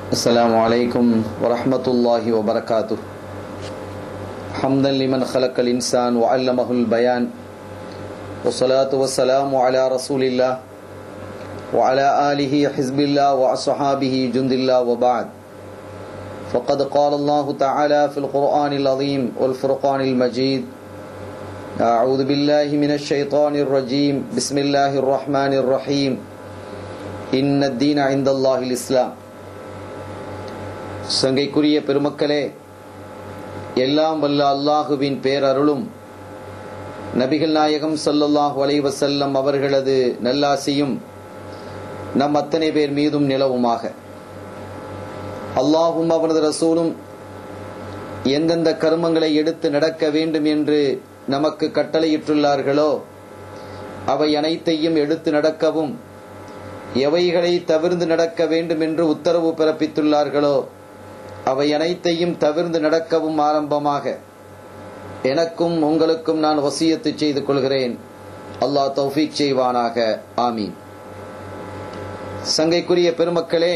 السلام عليكم ورحمة الله وبركاته حمدا لمن خلق الإنسان وعلمه البيان والصلاة والسلام على رسول الله وعلى آله حزب الله وأصحابه جند الله وبعد فقد قال الله تعالى في القرآن العظيم والفرقان المجيد أعوذ بالله من الشيطان الرجيم بسم الله الرحمن الرحيم إن الدين عند الله الإسلام சங்கைக்குரிய பெருமக்களே எல்லாம் வல்ல அல்லாஹுவின் பேரருளும் நபிகள் நாயகம் சல்லல்லாஹு அலைவசல்லம் அவர்களது நல்லாசியும் நம் அத்தனை பேர் மீதும் நிலவுமாக அல்லாஹும் அவனது ரசூலும் எந்தெந்த கர்மங்களை எடுத்து நடக்க வேண்டும் என்று நமக்கு கட்டளையிட்டுள்ளார்களோ அவை அனைத்தையும் எடுத்து நடக்கவும் எவைகளை தவிர்ந்து நடக்க வேண்டும் என்று உத்தரவு பிறப்பித்துள்ளார்களோ அவை அனைத்தையும் தவிர்ந்து நடக்கவும் ஆரம்பமாக எனக்கும் உங்களுக்கும் நான் வசியத்து செய்து கொள்கிறேன் அல்லாஹ் தௌஃபீக் செய்வானாக ஆமீன் சங்கைக்குரிய பெருமக்களே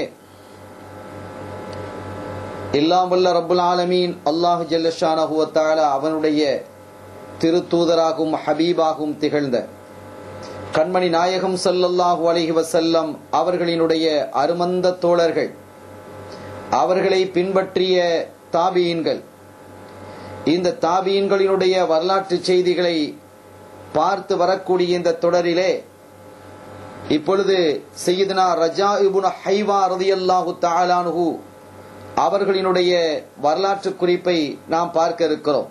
எல்லாம் வல்ல ரப்புல் ஆலமீன் அல்லாஹ் ஜல்லஷானஹுவத்தால அவனுடைய திருத்தூதராகவும் ஹபீபாகவும் திகழ்ந்த கண்மணி நாயகம் சல்லல்லாஹு அலைஹி வசல்லம் அவர்களினுடைய அருமந்த தோழர்கள் அவர்களை பின்பற்றிய தாபியன்கள் இந்த தாபியன்களினுடைய வரலாற்று செய்திகளை பார்த்து வரக்கூடிய இந்த தொடரிலே இப்பொழுது செய்தனா ரஜா இபுன ஹைவா ரதியல்லாஹு தாலானுஹு அவர்களினுடைய வரலாற்று குறிப்பை நாம் பார்க்க இருக்கிறோம்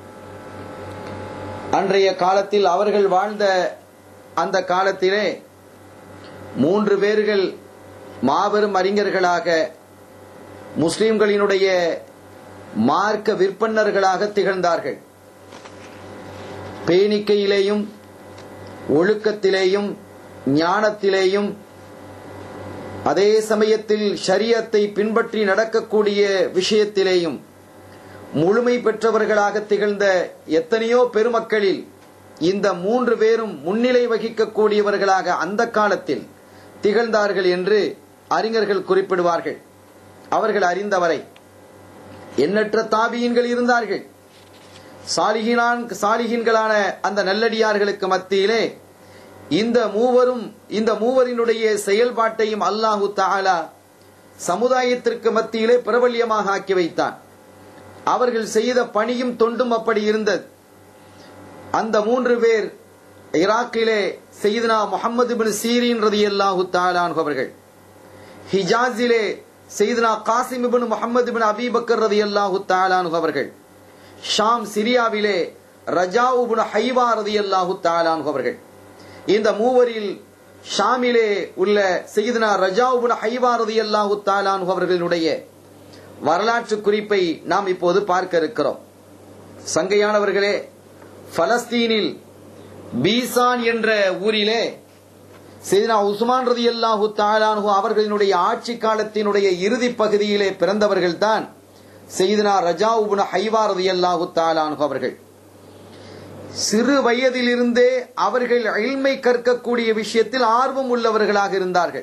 அன்றைய காலத்தில் அவர்கள் வாழ்ந்த அந்த காலத்திலே மூன்று பேர்கள் மாபெரும் அறிஞர்களாக முஸ்லிம்களினுடைய மார்க்க விற்பன்னர்களாக திகழ்ந்தார்கள் பேணிக்கையிலேயும் ஒழுக்கத்திலேயும் ஞானத்திலேயும் அதே சமயத்தில் ஷரியத்தை பின்பற்றி நடக்கக்கூடிய விஷயத்திலேயும் முழுமை பெற்றவர்களாக திகழ்ந்த எத்தனையோ பெருமக்களில் இந்த மூன்று பேரும் முன்னிலை வகிக்கக்கூடியவர்களாக அந்த காலத்தில் திகழ்ந்தார்கள் என்று அறிஞர்கள் குறிப்பிடுவார்கள் அவர்கள் அறிந்தவரை எண்ணற்ற தாபியன்கள் இருந்தார்கள் சாலிகினான் சாலிகின்களான அந்த நல்லடியார்களுக்கு மத்தியிலே இந்த மூவரும் இந்த மூவரினுடைய செயல்பாட்டையும் அல்லாஹு தாலா சமுதாயத்திற்கு மத்தியிலே பிரபல்யமாக ஆக்கி வைத்தான் அவர்கள் செய்த பணியும் தொண்டும் அப்படி இருந்தது அந்த மூன்று பேர் ஈராக்கிலே செய்தனா முகமது பின் சீரின் ரதி அல்லாஹு தாலான் அவர்கள் ஹிஜாஸிலே செய்தனா காசிம் பின் முகமது பின் அபிபக்கர் ரதி அல்லாஹு தாலான் அவர்கள் ஷாம் சிரியாவிலே ரஜாவு பின் ஹைவா ரதி அல்லாஹு தாலான் அவர்கள் இந்த மூவரில் ஷாமிலே உள்ள செய்தனா ரஜாவு பின் ஹைவா ரதி அல்லாஹு தாலான் அவர்களுடைய வரலாற்று குறிப்பை நாம் இப்போது பார்க்க இருக்கிறோம் சங்கையானவர்களே பலஸ்தீனில் பீசான் என்ற ஊரிலே செய்தனா உஸ்மான் ரதி அல்லாஹு தாலானு அவர்களினுடைய ஆட்சி காலத்தினுடைய இறுதி பகுதியிலே பிறந்தவர்கள் தான் செய்தனா ரஜா உபுன ஹைவா ரதி அல்லாஹு தாலானு அவர்கள் சிறு வயதிலிருந்தே அவர்கள் அழிமை கற்கக்கூடிய விஷயத்தில் ஆர்வம் உள்ளவர்களாக இருந்தார்கள்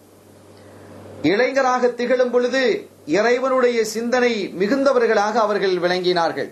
இளைஞராக திகழும் பொழுது இறைவனுடைய சிந்தனை மிகுந்தவர்களாக அவர்கள் விளங்கினார்கள்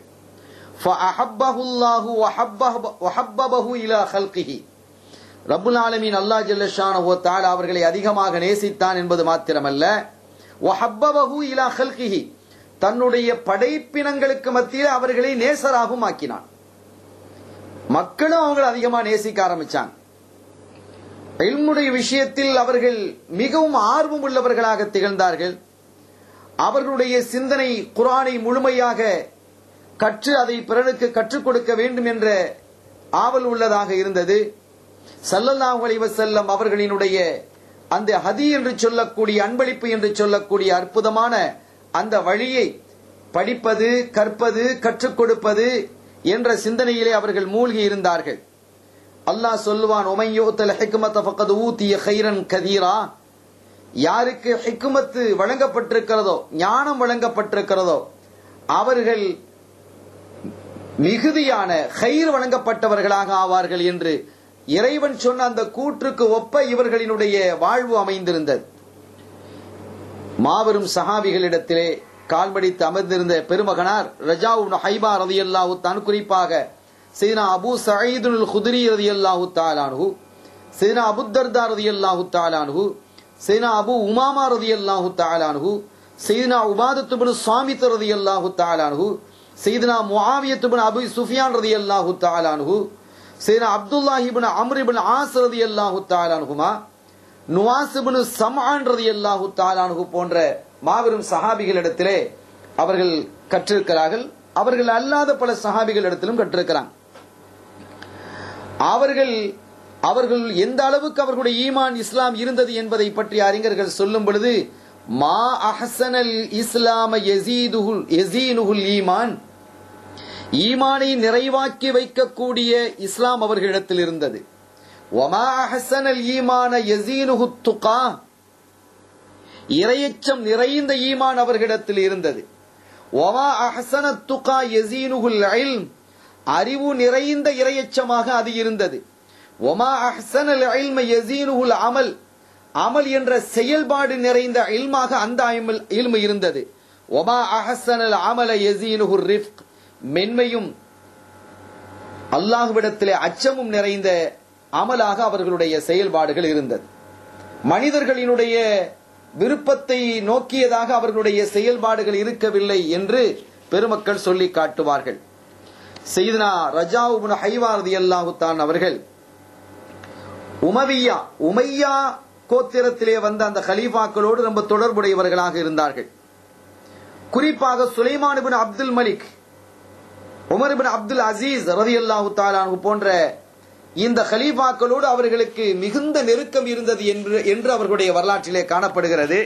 ரபுல் ஆலமீன் அல்லா ஜல்லஷான அவர்களை அதிகமாக நேசித்தான் என்பது மாத்திரமல்ல இலா ஹல்கிஹி தன்னுடைய படைப்பினங்களுக்கு மத்தியில் அவர்களை நேசராகவும் ஆக்கினான் மக்களும் அவங்களை அதிகமா நேசிக்க ஆரம்பிச்சாங்க விஷயத்தில் அவர்கள் மிகவும் ஆர்வம் உள்ளவர்களாக திகழ்ந்தார்கள் அவர்களுடைய சிந்தனை குரானை முழுமையாக கற்று அதை பிறருக்கு கற்றுக் கொடுக்க வேண்டும் என்ற ஆவல் உள்ளதாக இருந்தது சல்லல்லாஹு அலைவசல்லம் அவர்களினுடைய அந்த ஹதி என்று சொல்லக்கூடிய அன்பளிப்பு என்று சொல்லக்கூடிய அற்புதமான அந்த வழியை படிப்பது கற்பது கற்றுக் கொடுப்பது என்ற சிந்தனையிலே அவர்கள் மூழ்கி இருந்தார்கள் அல்லாஹ் சொல்லுவான் ஒமையோத்தல் ஹிக்மத் ஃபக்கத் ஊத்திய ஹைரன் கதீரா யாருக்கு ஹிக்குமத்து வழங்கப்பட்டிருக்கிறதோ ஞானம் வழங்கப்பட்டிருக்கிறதோ அவர்கள் மிகுதியான கயிறு வழங்கப்பட்டவர்களாக ஆவார்கள் என்று இறைவன் சொன்ன அந்த கூற்றுக்கு ஒப்ப இவர்களினுடைய வாழ்வு அமைந்திருந்தது மாபெரும் சஹாபிகளிடத்திலே கால்படித்து அமர்ந்திருந்த பெருமகனார் ரஜாவு ஹைபா ரதி அல்லாஹு தான் குறிப்பாக சீனா அபு சயீதுல் குதிரி ரதி அல்லாஹு தாலானு சீனா அபுத்தர்தா ரதி அல்லாஹு தாலானு சீனா அபு உமாமா ரதி அல்லாஹு தாலானு சீனா உபாதத்துபின் சாமித் ரதி அல்லாஹு தாலானு சீதனா முஆவியத்துபின் அபு சுஃபியான் ரதி அல்லாஹு தாலானு சீனா அப்துல்லாஹிபின் அம்ரிபின் ஆஸ் ரதி அல்லாஹு தாலானுகுமா நுவாசுபின் சமான் ரதி அல்லாஹு தாலானு போன்ற மாபெரும் சஹாபிகளிடத்திலே அவர்கள் கற்றிருக்கிறார்கள் அவர்கள் அல்லாத பல சஹாபிகளிடத்திலும் கற்றிருக்கிறாங்க அவர்கள் அவர்கள் எந்த அளவுக்கு அவர்களுடைய ஈமான் இஸ்லாம் இருந்தது என்பதை பற்றி அறிஞர்கள் சொல்லும் பொழுது மா அஹசனல் இஸ்லாம யசீதுகுல் யசீனுகுல் ஈமான் ஈமானை நிறைவாக்கி வைக்கக்கூடிய இஸ்லாம் அவர்களிடத்தில் இருந்தது ஒமா அஹசனல் ஈமான யசீனுகு துகா இரையச்சம் நிறைந்த ஈமான் அவர்களிடத்தில் இருந்தது ஒமா அஹசன துகா யசீனுகுல் இல்ம் அறிவு நிறைந்த இரையச்சமாக அது இருந்தது ஒமா அஹ்சனல் இல்ம யசீனுகுல் அமல் அமல் என்ற செயல்பாடு நிறைந்த இல்மாக அந்த இல்மு இருந்தது ஒமா அஹசனல் அமல யசீனுகுர் ரிஃப்க் மென்மையும் அல்லாஹ்விடத்திலே அச்சமும் நிறைந்த அமலாக அவர்களுடைய செயல்பாடுகள் இருந்தது மனிதர்களினுடைய விருப்பத்தை நோக்கியதாக அவர்களுடைய செயல்பாடுகள் இருக்கவில்லை என்று பெருமக்கள் சொல்லி காட்டுவார்கள் செய்தனா ரஜாவுபுன் ஹைவாரதி அல்லாஹுத்தான் அவர்கள் உமவியா உமையா கோத்திரத்திலே வந்த அந்த ஹலீஃபாக்களோடு ரொம்ப தொடர்புடையவர்களாக இருந்தார்கள் குறிப்பாக Sulaiman bin Abdul Malik Umar bin Abdul Aziz ரதி அல்லாஹு தாலானு போன்ற இந்த ஹலீஃபாக்களோடு அவர்களுக்கு மிகுந்த நெருக்கம் இருந்தது என்று என்று அவர்களுடைய வரலாற்றிலே காணப்படுகிறது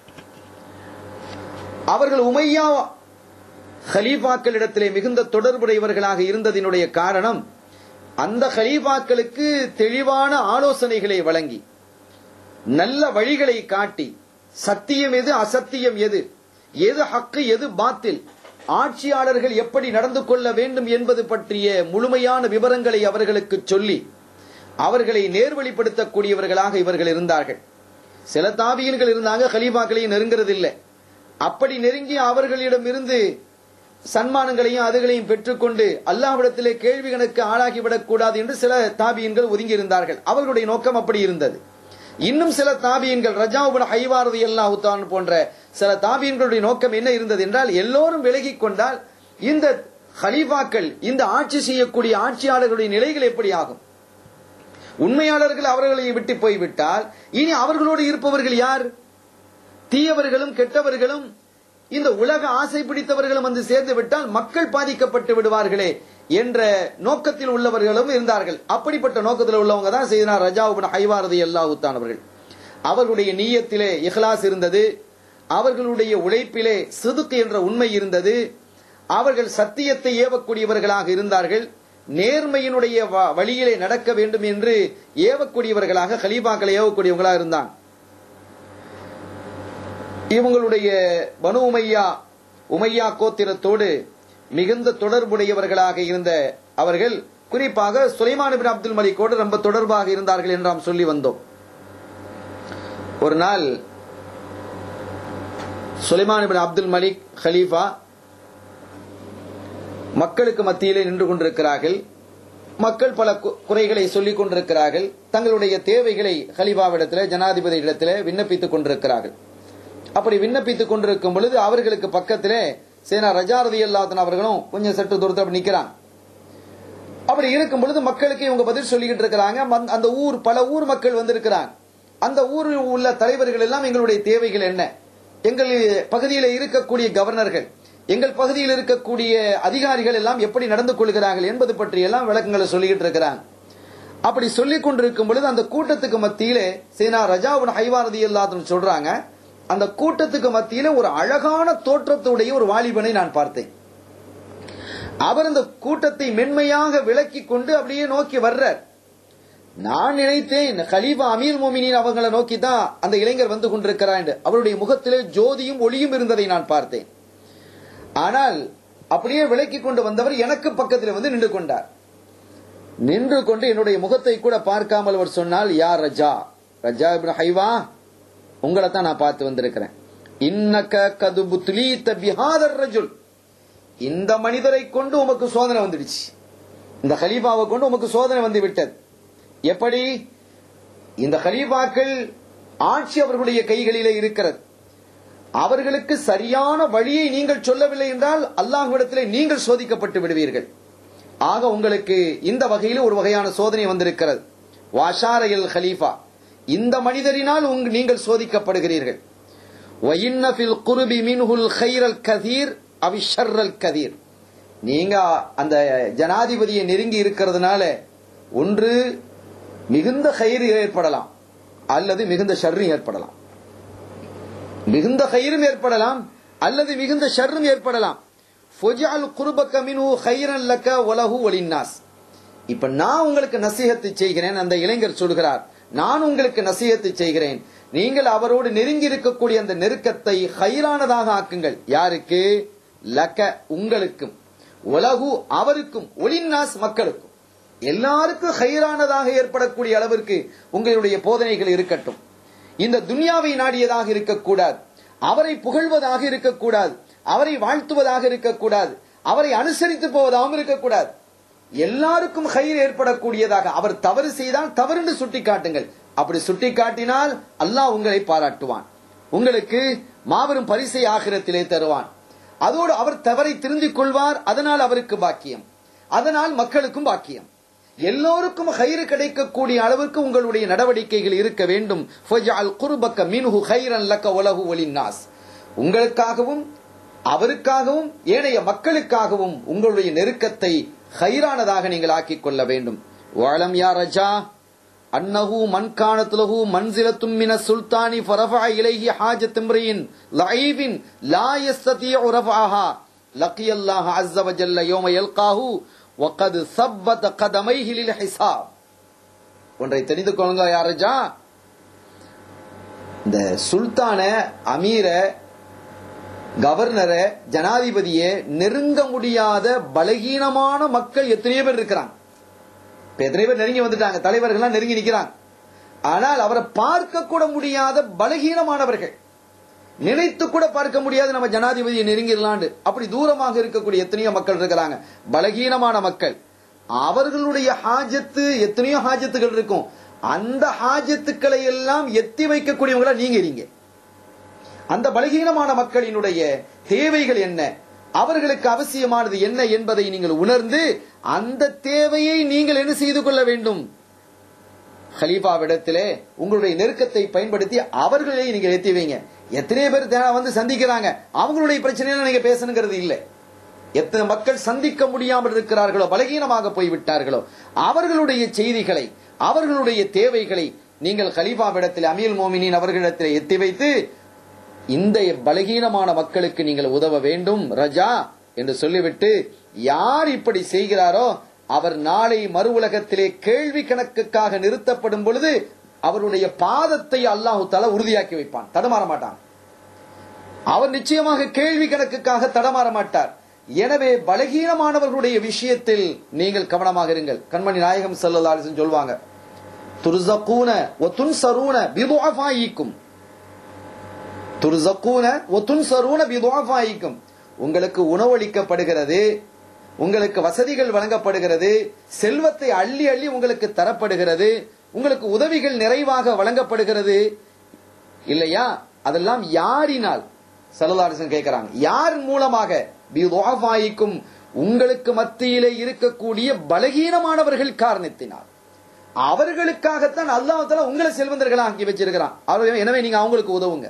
அவர்கள் உமையா ஹலீஃபாக்களிடத்திலே மிகுந்த தொடர்புடையவர்களாக இருந்ததினுடைய காரணம் அந்த ஹலீஃபாக்களுக்கு தெளிவான ஆலோசனைகளை வழங்கி நல்ல வழிகளை காட்டி சத்தியம் எது அசத்தியம் எது எது ஹக்கு எது பாத்தில் ஆட்சியாளர்கள் எப்படி நடந்து கொள்ள வேண்டும் என்பது பற்றிய முழுமையான விவரங்களை அவர்களுக்கு சொல்லி அவர்களை நேர்வழிப்படுத்தக்கூடியவர்களாக இவர்கள் இருந்தார்கள் சில தாபியன்கள் இருந்தாங்க ஹலீஃபாக்களையும் நெருங்கிறது இல்லை அப்படி நெருங்கி அவர்களிடம் இருந்து சன்மானங்களையும் அதுகளையும் பெற்றுக்கொண்டு அல்லாஹ்விடத்திலே கேள்வி கணக்கு ஆளாகிவிடக் கூடாது என்று சில தாபியன்கள் ஒதுங்கி இருந்தார்கள் அவர்களுடைய நோக்கம் அப்படி இருந்தது இன்னும் சில தாபியன்கள் ரஜாவுபன் ஹைவாரதி அல்லாஹுத்தான் போன்ற சில தாபியன்களுடைய நோக்கம் என்ன இருந்தது என்றால் எல்லோரும் விலகி கொண்டால் இந்த ஹலீஃபாக்கள் இந்த ஆட்சி செய்யக்கூடிய ஆட்சியாளர்களுடைய நிலைகள் எப்படி ஆகும் உண்மையாளர்கள் அவர்களை விட்டு போய்விட்டால் இனி அவர்களோடு இருப்பவர்கள் யார் தீயவர்களும் கெட்டவர்களும் இந்த உலக ஆசை பிடித்தவர்களும் வந்து சேர்ந்து விட்டால் மக்கள் பாதிக்கப்பட்டு விடுவார்களே என்ற நோக்கத்தில் உள்ளவர்களும் இருந்தார்கள் அப்படிப்பட்ட நோக்கத்தில் உள்ளவங்க தான் செய்தனார் ரஜாவுபின் ஹைவாரதி அல்லாஹுத்தான் அவர்கள் அவர்களுடைய நீயத்திலே இஹ்லாஸ் இருந்தது அவர்களுடைய உழைப்பிலே சிதுக்கு என்ற உண்மை இருந்தது அவர்கள் சத்தியத்தை ஏவக்கூடியவர்களாக இருந்தார்கள் நேர்மையினுடைய வழியிலே நடக்க வேண்டும் என்று ஏவக்கூடியவர்களாக கலீபாக்களை ஏவக்கூடியவர்களாக இருந்தான் இவங்களுடைய பனு உமையா உமையா கோத்திரத்தோடு மிகுந்த தொடர்புடையவர்களாக இருந்த அவர்கள் குறிப்பாக சுலைமான் பின் அப்துல் மலிக்கோடு ரொம்ப தொடர்பாக இருந்தார்கள் என்று நாம் சொல்லி வந்தோம் ஒரு நாள் சுலைமான் பின் அப்துல் மலிக் ஹலீஃபா மக்களுக்கு மத்தியிலே நின்று கொண்டிருக்கிறார்கள் மக்கள் பல குறைகளை சொல்லிக் கொண்டிருக்கிறார்கள் தங்களுடைய தேவைகளை ஹலீஃபாவிடத்தில் ஜனாதிபதி இடத்துல விண்ணப்பித்துக் கொண்டிருக்கிறார்கள் அப்படி விண்ணப்பித்துக் கொண்டிருக்கும் பொழுது அவர்களுக்கு பக்கத்திலே சேனா ரஜாரதி அல்லாத்தன் அவர்களும் கொஞ்சம் சற்று தூரத்தில் அப்படி நிக்கிறாங்க அப்படி இருக்கும் பொழுது மக்களுக்கு இவங்க பதில் சொல்லிக்கிட்டு இருக்கிறாங்க அந்த ஊர் பல ஊர் மக்கள் வந்திருக்கிறாங்க அந்த ஊரில் உள்ள தலைவர்கள் எல்லாம் எங்களுடைய தேவைகள் என்ன எங்கள் பகுதியில் இருக்கக்கூடிய கவர்னர்கள் எங்கள் பகுதியில் இருக்கக்கூடிய அதிகாரிகள் எல்லாம் எப்படி நடந்து கொள்கிறார்கள் என்பது பற்றி எல்லாம் விளக்கங்களை சொல்லிக்கிட்டு இருக்கிறாங்க அப்படி சொல்லிக் கொண்டிருக்கும் பொழுது அந்த கூட்டத்துக்கு மத்தியிலே சேனா ரஜாவுன் ஹைவாரதி அல்லாத்தன் சொல்றாங்க அந்த கூட்டத்துக்கு மத்தியில ஒரு அழகான தோற்றத்துடைய ஒரு வாலிபனை நான் பார்த்தேன் அவர் அந்த கூட்டத்தை மென்மையாக விளக்கி கொண்டு அப்படியே நோக்கி வர்றார் நான் நினைத்தேன் கலீபா அமீர் மோமினின் அவங்களை நோக்கி தான் அந்த இளைஞர் வந்து கொண்டிருக்கிறார் என்று அவருடைய முகத்திலே ஜோதியும் ஒளியும் இருந்ததை நான் பார்த்தேன் ஆனால் அப்படியே விளக்கி கொண்டு வந்தவர் எனக்கு பக்கத்தில் வந்து நின்று கொண்டார் நின்று கொண்டு என்னுடைய முகத்தை கூட பார்க்காமல் அவர் சொன்னால் யார் ரஜா ரஜா ஹைவா உங்களை தான் நான் பார்த்து வந்திருக்கிறேன் இன்னக கது புத்லீத பிஹாதர் ரஜுல் இந்த மனிதரை கொண்டு உமக்கு சோதனை வந்துடுச்சு இந்த கலீஃபாவை கொண்டு உமக்கு சோதனை வந்து விட்டது எப்படி இந்த கலீஃபாக்கள் ஆட்சி அவர்களுடைய கைகளிலே இருக்கிறது அவர்களுக்கு சரியான வழியை நீங்கள் சொல்லவில்லை என்றால் அல்லாஹ்விடத்திலே நீங்கள் சோதிக்கப்பட்டு விடுவீர்கள் ஆக உங்களுக்கு இந்த வகையில் ஒரு வகையான சோதனை வந்திருக்கிறது வாஷாரையல் ஹலீஃபா இந்த மனிதரினால் உங்க- நீங்கள் சோதிக்கப்படுகிறீர்கள் وَإِنَّ فِي الْقُرْبِ مِنْهُ الْخَيْرَ الْكَثِيرَ أَوِ الشَّرَّ الْكَثِيرَ நீங்க அந்த ஜனாதிபதியை நெருங்கி இருக்கிறதுனால ஒன்று மிகுந்த கயிறு ஏற்படலாம் அல்லது மிகுந்த ஷர்ரும் ஏற்படலாம் மிகுந்த கயிறும் ஏற்படலாம் அல்லது மிகுந்த ஷர்ரும் ஏற்படலாம் ஃபொஜால் குருபக்க மினு ஹைரன் லக்க ஒலகு ஒலின்னாஸ் இப்ப நான் உங்களுக்கு நசீகத்து செய்கிறேன் அந்த இளைஞர் சொல்கிறார் நான் உங்களுக்கு நசீகத்து செய்கிறேன் நீங்கள் அவரோடு நெருங்கி இருக்கக்கூடிய அந்த நெருக்கத்தை ஹைரானதாக ஆக்குங்கள் யாருக்கு லக்க உங்களுக்கும் உலகு அவருக்கும் ஒலின்னாஸ் மக்களுக்கும் எல்லாருக்கும் ஹைரானதாக ஏற்படக்கூடிய அளவிற்கு உங்களுடைய போதனைகள் இருக்கட்டும் இந்த துன்யாவை நாடியதாக இருக்கக்கூடாது அவரை புகழ்வதாக இருக்கக்கூடாது அவரை வாழ்த்துவதாக இருக்கக்கூடாது அவரை அனுசரித்து போவதாகவும் இருக்கக்கூடாது எல்லாருக்கும் கயிறு ஏற்படக்கூடியதாக அவர் தவறு செய்தால் தவறு என்று சுட்டிக்காட்டுங்கள் அப்படி சுட்டிக்காட்டினால் அல்லாஹ் உங்களை பாராட்டுவான் உங்களுக்கு மாபெரும் பரிசை ஆகிரத்திலே தருவான் அதோடு அவர் தவறை திருந்திக் கொள்வார் அதனால் அவருக்கு பாக்கியம் அதனால் மக்களுக்கும் பாக்கியம் எல்லோருக்கும் கயிறு கிடைக்கக்கூடிய அளவிற்கு உங்களுடைய நடவடிக்கைகள் இருக்க வேண்டும் ஃபஜ்அல் குர்பக்க மின்ஹு கைரன் லக்க உலகு ஒலின்னாஸ் உங்களுக்காகவும் அவருக்காகவும் ஏனைய மக்களுக்காகவும் உங்களுடைய நெருக்கத்தை ஹைரானதாக நீங்கள் ஆக்கிக் கொள்ள வேண்டும் வாழம் யா ரஜா அன்னஹு மன் கானத் லஹு மன்சிலத்தும் மின சுல்தானி ஃபரஃபா இலைஹி ஹாஜத் இம்ரியின் லஈபின் லா யஸ்ததிஉ ரஃபஅஹா லقي الله عز وجل يوم يلقاه وقد ثبت قدميه للحساب ஒன்றை தெரிந்து கொள்ளுங்க யா ரஜா இந்த சுல்தான அமீர கவர்னரை ஜனாதிபதியை நெருங்க முடியாத பலகீனமான மக்கள் எத்தனையோ பேர் இருக்கிறாங்க இப்ப எத்தனை பேர் நெருங்கி வந்துட்டாங்க தலைவர்கள்லாம் நெருங்கி நிக்கிறாங்க ஆனால் அவரை பார்க்க கூட முடியாத பலகீனமானவர்கள் நினைத்து கூட பார்க்க முடியாது நம்ம ஜனாதிபதியை நெருங்கிடலாண்டு அப்படி தூரமாக இருக்கக்கூடிய எத்தனையோ மக்கள் இருக்கிறாங்க பலகீனமான மக்கள் அவர்களுடைய ஹாஜத்து எத்தனையோ ஹாஜத்துகள் இருக்கும் அந்த ஹாஜத்துக்களை எல்லாம் எத்தி வைக்கக்கூடியவங்களா நீங்க இருங்க அந்த பலகீனமான மக்களினுடைய தேவைகள் என்ன அவர்களுக்கு அவசியமானது என்ன என்பதை நீங்கள் உணர்ந்து அந்த தேவையை நீங்கள் என்ன செய்து கொள்ள வேண்டும் ஹலீஃபாவிடத்திலே உங்களுடைய நெருக்கத்தை பயன்படுத்தி அவர்களே நீங்க எத்தி வைங்க எத்தனை பேர் தே- வந்து சந்திக்கிறாங்க அவங்களுடைய பிரச்சனையில நீங்க பேசணுங்கிறது இல்லை எத்தனை மக்கள் சந்திக்க முடியாமல் இருக்கிறார்களோ பலகீனமாக போய்விட்டார்களோ அவர்களுடைய செய்திகளை அவர்களுடைய தேவைகளை நீங்கள் கலீஃபாவிடத்தில் அமீல் மோமினின் அவர்களிடத்தில் எத்தி வைத்து இந்த பலகீனமான மக்களுக்கு நீங்கள் உதவ வேண்டும் ரஜா என்று சொல்லிவிட்டு யார் இப்படி செய்கிறாரோ அவர் நாளை மறு உலகத்திலே கேள்வி கணக்குக்காக நிறுத்தப்படும் பொழுது அவருடைய பாதத்தை அல்லாஹு தஆலா உறுதியாக்கி வைப்பான் தடமாற மாட்டான் அவர் நிச்சயமாக கேள்வி கணக்குக்காக தடமாற மாட்டார் எனவே பலகீனமானவர்களுடைய விஷயத்தில் நீங்கள் கவனமாக இருங்கள் கண்மணி நாயகம் ஸல்லல்லாஹு அலைஹி வஸல்லம் சொல்வாங்க துர்சகூன வ துன்சரூன பிதுஅஃபாயிக்கும் துர்சகூன வ துன்சரூன பிதுஅஃபாயிக்கும் உங்களுக்கு உணவளிக்கப்படுகிறது உங்களுக்கு வசதிகள் வழங்கப்படுகிறது செல்வத்தை அள்ளி அள்ளி உங்களுக்கு தரப்படுகிறது உங்களுக்கு உதவிகள் நிறைவாக வழங்கப்படுகிறது இல்லையா அதெல்லாம் யாரினால் சல்லல்லாஹு கேட்கிறாங்க யார் மூலமாக பிதுஅஃபாயிக்கும் உங்களுக்கு மத்தியிலே இருக்கக்கூடிய பலகீனமானவர்கள் காரணத்தினால் அவர்களுக்காகத்தான் அல்லாஹ் தஆலா உங்களை செல்வந்தர்களா ஆக்கி வச்சிருக்கிறான் அவர் எனவே நீங்க அவங்களுக்கு உதவுங்க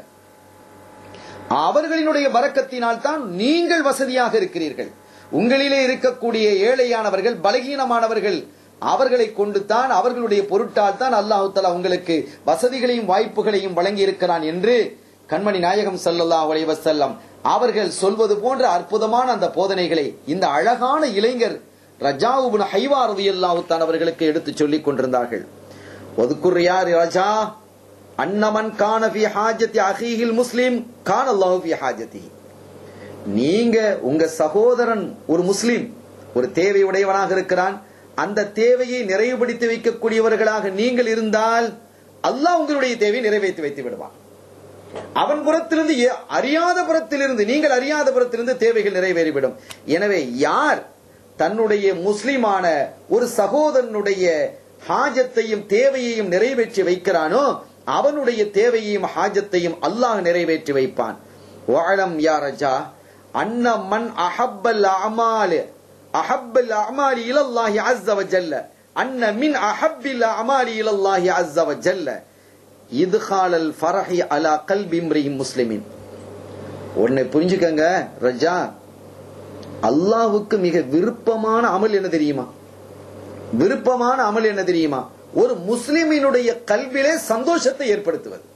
அவர்களினுடைய பறக்கத்தினால் தான் நீங்கள் வசதியாக இருக்கிறீர்கள் உங்களிலே இருக்கக்கூடிய ஏழையானவர்கள் பலகீனமானவர்கள் அவர்களை கொண்டு தான் அவர்களுடைய பொருட்டால் தான் அல்லாஹு தஆலா உங்களுக்கு வசதிகளையும் வாய்ப்புகளையும் வழங்கி இருக்கிறான் என்று கண்மணி நாயகம் ஸல்லல்லாஹு அலைஹி வஸல்லம் அவர்கள் சொல்வது போன்ற அற்புதமான அந்த போதனைகளை இந்த அழகான இளைஞர் ரஜாவுபின் ஹைவா ரலியல்லாஹு தஆலா அவர்களுக்கு எடுத்து சொல்லிக் கொண்டிருந்தார்கள் ஒதுக்குர் யார் ரஜா அன்னமன் கான ஃபி ஹாஜத்தி அஹீஹில் முஸ்லிம் கான அல்லாஹு ஃபி ஹாஜத்திஹி நீங்க உங்க சகோதரன் ஒரு முஸ்லிம் ஒரு தேவை உடையவனாக இருக்கிறான் அந்த தேவையை நிறைவுபடுத்தி வைக்கக்கூடியவர்களாக நீங்கள் இருந்தால் அல்லாஹ் உங்களுடைய தேவையை நிறைவேற்றி வைத்து விடுவான் அவன் புறத்திலிருந்து எ- அறியாத புறத்திலிருந்து நீங்கள் அறியாத புறத்திலிருந்து தேவைகள் நிறைவேறிவிடும் எனவே யார் தன்னுடைய முஸ்லிமான ஒரு சகோதரனுடைய ஹாஜத்தையும் தேவையையும் நிறைவேற்றி வைக்கிறானோ அவனுடைய தேவையையும் ஹாஜத்தையும் அல்லாஹ் நிறைவேற்றி வைப்பான் வாழம் யா ரஜா அன்ன மன் அஹப்பல் அமால் அஹப்பல் அமாலி இலல்லாஹி அஸ்ஸ வஜல்ல அன்ன மின் அஹப்பில் அமாலி இலல்லாஹி அஸ்ஸ வஜல்ல இதுகாலல் ஃபரஹி அலா கல்பி இம்ரிஹிம் முஸ்லிமின் உன்னை புரிஞ்சுக்கங்க ரஜா அல்லாஹ்வுக்கு மிக விருப்பமான அமல் என்ன தெரியுமா விருப்பமான அமல் என்ன தெரியுமா ஒரு முஸ்லிமினுடைய கல்விலே சந்தோஷத்தை ஏற்படுத்துவது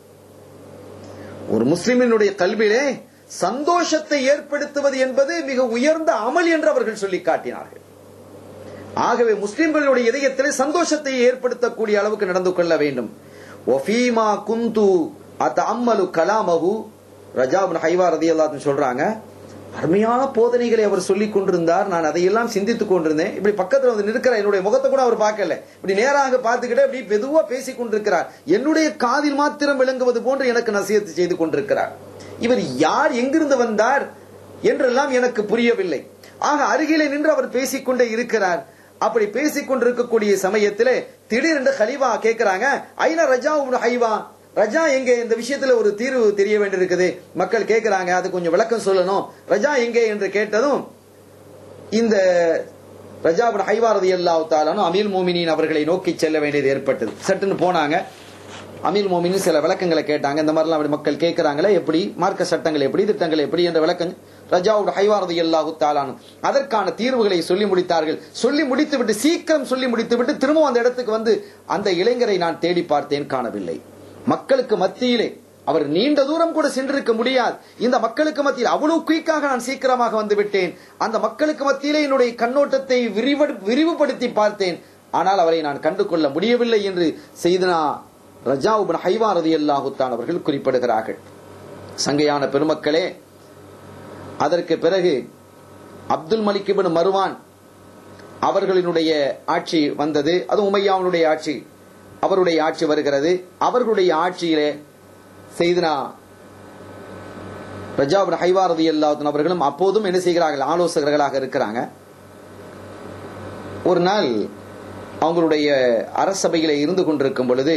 ஒரு முஸ்லிமினுடைய கல்விலே சந்தோஷத்தை ஏற்படுத்துவது என்பது மிக உயர்ந்த அமல் என்று அவர்கள் சொல்லி காட்டினார்கள் ஆகவே முஸ்லிம்களுடைய இதயத்திலே சந்தோஷத்தை ஏற்படுத்தக்கூடிய அளவுக்கு நடந்து கொள்ள வேண்டும் ஒஃபீமா குந்து அத்த அம்மலு கலாமஹு ரஜாபுன் ஹைவா ரதி சொல்றாங்க அருமையான போதனைகளை அவர் சொல்லிக் கொண்டிருந்தார் நான் அதையெல்லாம் சிந்தித்துக் கொண்டிருந்தேன் இப்படி பக்கத்துல வந்து நிற்கிறார் என்னுடைய முகத்தை கூட அவர் பார்க்கல இப்படி நேராக பார்த்துக்கிட்டு அப்படி மெதுவா பேசிக் கொண்டிருக்கிறார் என்னுடைய காதில் மாத்திரம் விளங்குவது போன்று எனக்கு நசியத்து செய்து கொண்டிருக்கிறார் இவர் யார் எங்கிருந்து வந்தார் என்றெல்லாம் எனக்கு புரியவில்லை ஆக அருகிலே நின்று அவர் பேசிக்கொண்டே இருக்கிறார் அப்படி பேசிக் கொண்டிருக்கக்கூடிய சமயத்திலே திடீரென்று ஹலிவா கேட்கிறாங்க ஐநா ரஜா உப்னு ஹைவா ரஜா எங்கே இந்த விஷயத்துல ஒரு தீர்வு தெரிய வேண்டியிருக்குது மக்கள் கேட்கிறாங்க அது கொஞ்சம் விளக்கம் சொல்லணும் ரஜா எங்கே என்று கேட்டதும் இந்த ரஜாபின் ஹைவாரதி அல்லாஹ் தாலானும் அமீல் மோமினின் அவர்களை நோக்கி செல்ல வேண்டியது ஏற்பட்டது சட்டுன்னு போனாங்க அமீல் மோமினின் சில விளக்கங்களை கேட்டாங்க இந்த மாதிரிலாம் அப்படி மக்கள் கேட்கிறாங்களே எப்படி மார்க்க சட்டங்கள் எப்படி திட்டங்கள் எப்படி என்ற விளக்கம் ரஜாவுடைய ஹைவாரதி அல்லாஹு தாலானு அதற்கான தீர்வுகளை சொல்லி முடித்தார்கள் சொல்லி முடித்துவிட்டு சீக்கிரம் சொல்லி முடித்துவிட்டு திரும்பவும் அந்த இடத்துக்கு வந்து அந்த இளைஞரை நான் தேடி பார்த்தேன் காணவில்லை மக்களுக்கு மத்தியிலே அவர் நீண்ட தூரம் கூட சென்றிருக்க முடியாது இந்த மக்களுக்கு மத்தியில் அவ்வளவு குயிக்காக நான் சீக்கிரமாக வந்து விட்டேன் அந்த மக்களுக்கு மத்தியிலே என்னுடைய கண்ணோட்டத்தை விரிவடு- விரிவுபடுத்தி பார்த்தேன் ஆனால் அவரை நான் கண்டு கொள்ள முடியவில்லை என்று செய்தனா ரஜாவுபன் ஹைவா ரதி அல்லாஹுத்தான் அவர்கள் குறிப்பிடுகிறார்கள் சங்கையான பெருமக்களே அதற்கு பிறகு அப்துல் மலிக் இப்னு மருவான் அவர்களினுடைய ஆட்சி வந்தது அது உமையாவுடைய ஆட்சி அவருடைய ஆட்சி வருகிறது அவர்களுடைய ஆட்சியிலே செய்தனா ரஜாபின் ஹைவாரதி அல்லாஹன் அவர்களும் அப்போதும் என்ன செய்கிறார்கள் ஆலோசகர்களாக இருக்கிறாங்க ஒரு நாள் அவங்களுடைய அரசபையில இருந்து கொண்டிருக்கும் பொழுது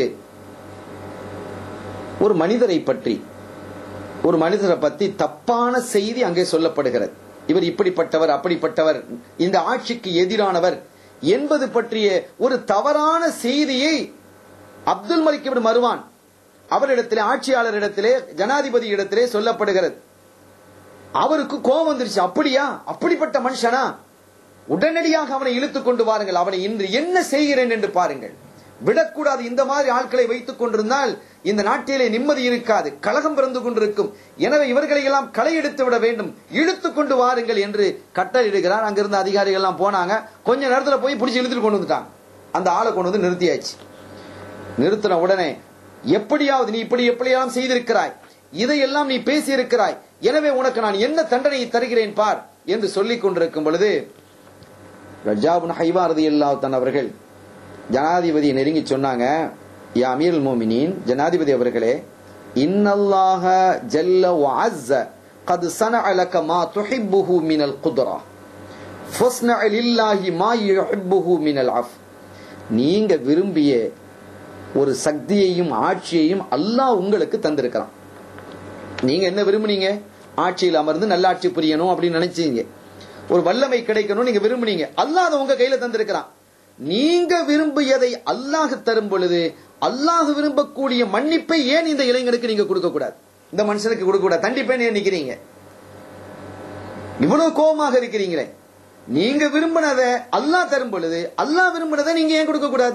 ஒரு மனிதரை பற்றி ஒரு மனிதரை பத்தி தப்பான செய்தி அங்கே சொல்லப்படுகிறது இவர் இப்படிப்பட்டவர் அப்படிப்பட்டவர் இந்த ஆட்சிக்கு எதிரானவர் என்பது பற்றிய ஒரு தவறான செய்தியை அப்துல் மலிக் இப்னு மருவான் அவரிடத்திலே ஆட்சியாளரிடத்திலே ஜனாதிபதி இடத்திலே சொல்லப்படுகிறது அவருக்கு கோபம் வந்துருச்சு அப்படியா அப்படிப்பட்ட மனுஷனா உடனடியாக அவனை இழுத்துக் கொண்டு வாருங்கள் அவனை இன்று என்ன செய்கிறேன் என்று பாருங்கள் விடக்கூடாது இந்த மாதிரி ஆட்களை வைத்துக் கொண்டிருந்தால் இந்த நாட்டிலே நிம்மதி இருக்காது கலகம் பிறந்து கொண்டிருக்கும் எனவே இவர்களை எல்லாம் களை எடுத்து விட வேண்டும் இழுத்துக் கொண்டு வாருங்கள் என்று கட்டளையிடுகிறார் அங்கிருந்த அதிகாரிகள் எல்லாம் போனாங்க கொஞ்ச நேரத்துல போய் பிடிச்சி இழுத்துட்டு கொண்டு வந்துட்டாங்க அந்த ஆளை கொண்டு வந்து நிறுத்தியாச்சு நிறுத்தின உடனே எப்படியாவது நீ இப்படி எப்படியெல்லாம் செய்திருக்கிறாய் இதையெல்லாம் நீ பேசியிருக்கிறாய் எனவே உனக்கு நான் என்ன தண்டனையை தருகிறேன் பார் என்று சொல்லிக் கொண்டிருக்கும் பொழுது ரஜாபுன் ஹைவா ரதி அல்லாஹன் அவர்கள் ஜனாதிபதியை நெருங்கி சொன்னாங்க யா அமீர் மோமினின் ஜனாதிபதி அவர்களே இன்னல்லாஹ ஜல்ல வஅஸ்ஸ قد صنع لك ما تحبه من القدرة فاصنع لله ما يحبه من العفو நீங்க விரும்பிய ஒரு சக்தியையும் ஆட்சியையும் அல்லாஹ் உங்களுக்கு தந்திருக்கிறான் நீங்க என்ன விரும்புனீங்க ஆட்சியில் அமர்ந்து நல்லாட்சி புரியணும் அப்படின்னு நினைச்சீங்க ஒரு வல்லமை கிடைக்கணும் நீங்க விரும்புனீங்க அல்லாஹ் அதை உங்க கையில தந்திருக்கிறான் நீங்க விரும்பியதை அல்லாஹ் தரும் பொழுது அல்லாஹ் விரும்பக்கூடிய மன்னிப்பை ஏன் இந்த இளைஞனுக்கு நீங்க கொடுக்க கூடாது இந்த மனுஷனுக்கு கொடுக்க கூடாது தண்டிப்பேன் ஏன் நிக்கிறீங்க இவ்வளவு கோபமாக இருக்கிறீங்களே நீங்க விரும்பினதை அல்லாஹ் தரும் பொழுது அல்லாஹ் விரும்பினதை நீங்க ஏன் கொடுக்க கூடாது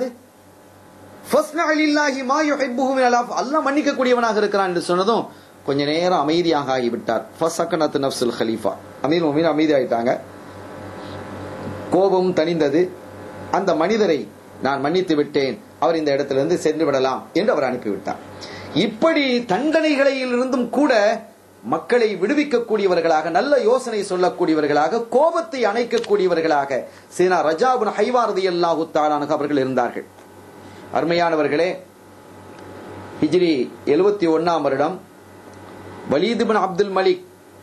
அல்லாஹ் மன்னிக்க கூடியவனாக இருக்கிறான் என்று சொன்னதும் கொஞ்ச நேரம் அமைதியாக ஆகிவிட்டார் ஃபசக்கனத் நப்சுல் ஹலீஃபா அமீர் மொமீன் அமைதி ஆயிட்டாங்க கோபம் தணிந்தது அந்த மனிதரை நான் மன்னித்து விட்டேன் அவர் இந்த இடத்திலிருந்து சென்று விடலாம் என்று அவர் அனுப்பிவிட்டார் இப்படி தண்டனைகளிலிருந்தும் கூட மக்களை விடுவிக்கக்கூடியவர்களாக நல்ல யோசனை சொல்லக்கூடியவர்களாக கோபத்தை அணைக்கக்கூடியவர்களாக சீனா ரஜாபுன் ஹைவாரதி அல்லாஹு தாலானு அவர்கள் இருந்தார்கள் அருமையானவர்களே ஹிஜ்ரி எழுபத்தி ஒன்னாம் வருடம் வலீத் பின் அப்துல் மலிக்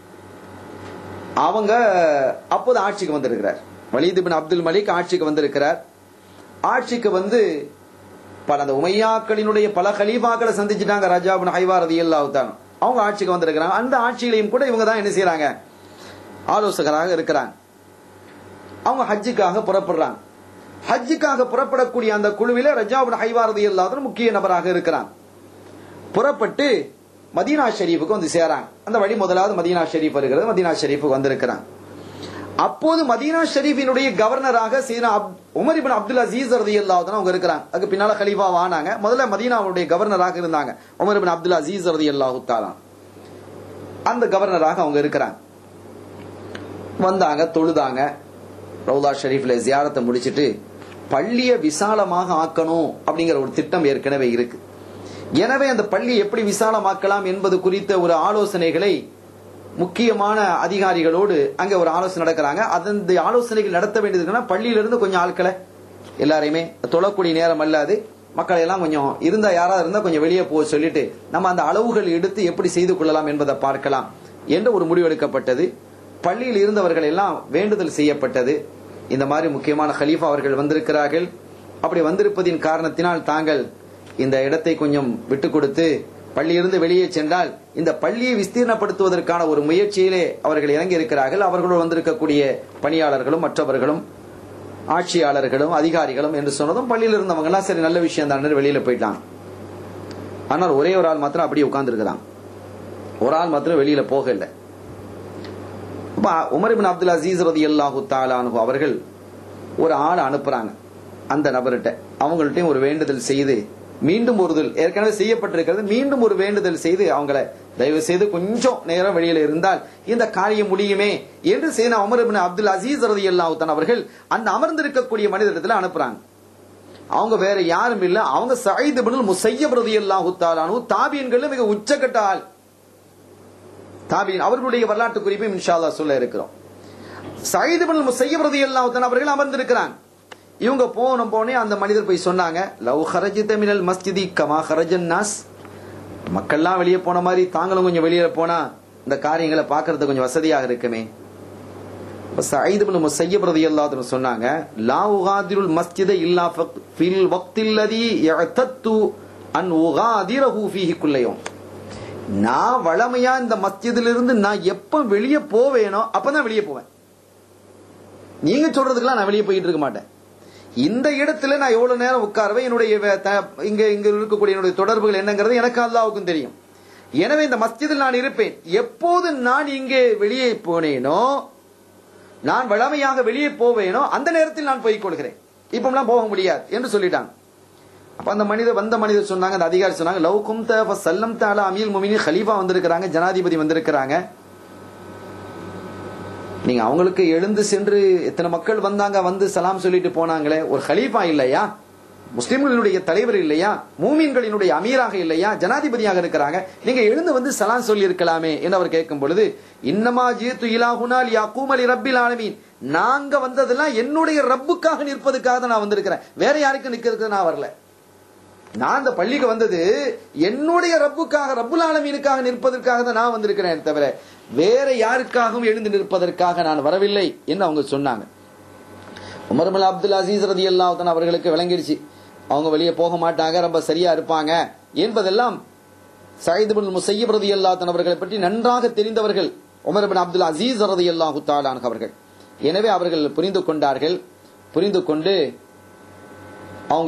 அவங்க அப்போது ஆட்சிக்கு வந்திருக்கிறார் வலீத் பின் அப்துல் மலிக் ஆட்சிக்கு வந்திருக்கிறார் ஆட்சிக்கு வந்து பல அந்த உமையாக்களினுடைய பல கலீஃபாக்களை சந்திச்சுட்டாங்க ராஜா பின் ஹைவா ரதியல்லாஹு தான் அவங்க ஆட்சிக்கு வந்திருக்கிறாங்க அந்த ஆட்சியிலையும் கூட இவங்க தான் என்ன செய்யறாங்க ஆலோசகராக இருக்கிறாங்க அவங்க ஹஜ்ஜுக்காக புறப்படுறாங்க ஹஜ்ஜுக்காக புறப்படக்கூடிய அந்த குழுவில ரஜாபின் ஹைவாரதி இல்லாத முக்கிய நபராக இருக்கிறான் புறப்பட்டு மதீனா ஷெரீஃபுக்கு வந்து சேராங்க அந்த வழி முதலாவது மதீனா ஷெரீஃப் வருகிறது மதீனா ஷெரீஃபுக்கு வந்திருக்கிறான் அப்போது மதீனா ஷெரீஃபினுடைய கவர்னராக சீனா உமர் இபின் அப்துல் அசீஸ் ரதி அல்லாஹ் அவங்க இருக்கிறாங்க அதுக்கு பின்னால கலீஃபா ஆனாங்க முதல்ல மதீனாவுடைய கவர்னராக இருந்தாங்க உமர் இபின் அப்துல் அசீஸ் ரதி அல்லாஹு அந்த கவர்னராக அவங்க இருக்கிறாங்க வந்தாங்க தொழுதாங்க ரவுலா ஷெரீஃப்ல ஜியாரத்தை முடிச்சிட்டு பள்ளியை விசாலமாக ஆக்கணும் அப்படிங்கிற ஒரு திட்டம் ஏற்கனவே இருக்கு எனவே அந்த பள்ளி எப்படி விசாலமாக்கலாம் என்பது குறித்த ஒரு ஆலோசனைகளை முக்கியமான அதிகாரிகளோடு அங்க ஒரு ஆலோசனை நடக்கிறாங்க அந்த ஆலோசனைகள் நடத்த வேண்டியதுன்னா பள்ளியிலிருந்து கொஞ்சம் ஆட்களை எல்லாரையுமே தொழக்கூடிய நேரம் அல்லாது மக்கள் எல்லாம் கொஞ்சம் இருந்தா யாராவது இருந்தா கொஞ்சம் வெளியே போக சொல்லிட்டு நம்ம அந்த அளவுகள் எடுத்து எப்படி செய்து கொள்ளலாம் என்பதை பார்க்கலாம் என்று ஒரு முடிவெடுக்கப்பட்டது பள்ளியில் இருந்தவர்கள் எல்லாம் வேண்டுதல் செய்யப்பட்டது இந்த மாதிரி முக்கியமான ஹலீஃபா அவர்கள் வந்திருக்கிறார்கள் அப்படி வந்திருப்பதின் காரணத்தினால் தாங்கள் இந்த இடத்தை கொஞ்சம் விட்டு கொடுத்து பள்ளியிலிருந்து வெளியே சென்றால் இந்த பள்ளியை விஸ்தீர்ணப்படுத்துவதற்கான ஒரு முயற்சியிலே அவர்கள் இறங்கி இருக்கிறார்கள் அவர்களோடு வந்திருக்கக்கூடிய பணியாளர்களும் மற்றவர்களும் ஆட்சியாளர்களும் அதிகாரிகளும் என்று சொன்னதும் பள்ளியில் இருந்தவங்க எல்லாம் சரி நல்ல விஷயம் தான் வெளியில போயிட்டாங்க ஆனால் ஒரே ஒரு ஆள் மாத்திரம் அப்படியே உட்கார்ந்து இருக்கிறான் ஒரு ஆள் மாத்திரம் வெளியில போகல உமர் பின் அப்துல் அசீஸ் ரதி அல்லாஹு தாலானு அவர்கள் ஒரு ஆளை அனுப்புறாங்க அந்த நபர்கிட்ட அவங்கள்ட்டையும் ஒரு வேண்டுதல் செய்து மீண்டும் ஒருதல் ஏற்கனவே செய்யப்பட்டிருக்கிறது மீண்டும் ஒரு வேண்டுதல் செய்து அவங்கள தயவு செய்து கொஞ்சம் நேரம் வெளியில இருந்தால் இந்த காரியம் முடியுமே என்று செய்த அமர் பின் அப்துல் அசீஸ் ரதி அல்லாஹுத்தான் அவர்கள் அந்த அமர்ந்திருக்கக்கூடிய மனிதத்தில் அனுப்புறாங்க அவங்க வேற யாரும் இல்ல அவங்க சயீத் பின் முசையப் ரதி அல்லாஹு தாலானு தாபியன்கள் மிக உச்சக்கட்ட ஆள் தாபியின் அவர்களுடைய வரலாற்று குறிப்பையும் இன்ஷால்லா சொல்ல இருக்கிறோம் சயீத் பின் முசையப் ரதி அல்லாஹுத்தான் அவர்கள் அமர்ந்திருக்கிறாங்க இவங்க போன போனே அந்த மனிதர் போய் சொன்னாங்க லவ் ஹரஜித மினல் மஸ்ஜிதி கமா ஹரஜன் நாஸ் மக்கள்லாம் வெளியே போன மாதிரி தாங்களும் கொஞ்சம் வெளியில போனா இந்த காரியங்களை பாக்குறது கொஞ்சம் வசதியாக இருக்குமே சயீத் பின் முசையப் ரலியல்லாஹு சொன்னாங்க லா உகாதிருல் மஸ்ஜித இல்லா ஃபில் வக்தில்லதி யஅதத்து அன் உகாதிரஹு ஃபீஹி குல்லையும் நான் வளமையா இந்த மஸ்ஜிதிலிருந்து இருந்து நான் எப்ப வெளியே போவேனோ அப்பதான் வெளியே போவேன் நீங்க சொல்றதுக்கெல்லாம் நான் வெளியே போயிட்டு இருக்க மாட்டேன் இந்த இடத்துல நான் எவ்வளவு நேரம் உட்காருவேன் என்னுடைய இங்க இங்க இருக்கக்கூடிய என்னுடைய தொடர்புகள் என்னங்கிறது எனக்கு அல்லாவுக்கும் தெரியும் எனவே இந்த மஸ்ஜிதில் நான் இருப்பேன் எப்போது நான் இங்கே வெளியே போனேனோ நான் வளமையாக வெளியே போவேனோ அந்த நேரத்தில் நான் போய் கொள்கிறேன் இப்பெல்லாம் போக முடியாது என்று சொல்லிட்டாங்க அப்ப அந்த மனிதர் வந்த மனிதர் சொன்னாங்க அந்த அதிகாரி சொன்னாங்க லவ் கும் சல்லம் தாலா அமீல் முமினி ஹலீஃபா வந்திருக்கிறாங்க ஜனாதிபதி வந்திருக்கிறாங்க நீங்க அவங்களுக்கு எழுந்து சென்று எத்தனை மக்கள் வந்தாங்க வந்து சலாம் சொல்லிட்டு போனாங்களே ஒரு ஹலீஃபா இல்லையா முஸ்லிம்களினுடைய தலைவர் இல்லையா மூமீன்களினுடைய அமீராக இல்லையா ஜனாதிபதியாக இருக்கிறாங்க நீங்க எழுந்து வந்து சலாம் சொல்லி இருக்கலாமே என்று அவர் கேட்கும் பொழுது இன்னமா ஜீத்து இலாகுனால் யாக்கூம் அலி ரப்பில் ஆலமீன் நாங்க வந்ததெல்லாம் என்னுடைய ரப்புக்காக நிற்பதுக்காக தான் நான் வந்திருக்கிறேன் வேற யாருக்கும் நிக்கிறதுக்கு நான் வரல நான் அந்த பள்ளிக்கு வந்தது என்னுடைய ரப்புக்காக ரப்புல் ஆலமீனுக்காக நிற்பதற்காக தான் நான் வந்திருக்கிறேன் தவிர வேற யாருக்காகவும் எழுந்து நிற்பதற்காக நான் வரவில்லை என்று அவங்க சொன்னாங்க உமர்மல் அப்துல் அசீஸ் ரதி அல்லாஹன் அவர்களுக்கு விளங்கிடுச்சு அவங்க வெளியே போக மாட்டாங்க ரொம்ப சரியா இருப்பாங்க என்பதெல்லாம் சயீத் பின் முசையப் ரதி அல்லாஹன் அவர்களை பற்றி நன்றாக தெரிந்தவர்கள் உமர் பின் அப்துல் அசீஸ் ரதி அல்லாஹு தாலான் அவர்கள் எனவே அவர்கள் புரிந்து கொண்டார்கள் புரிந்து கொண்டு அவங்க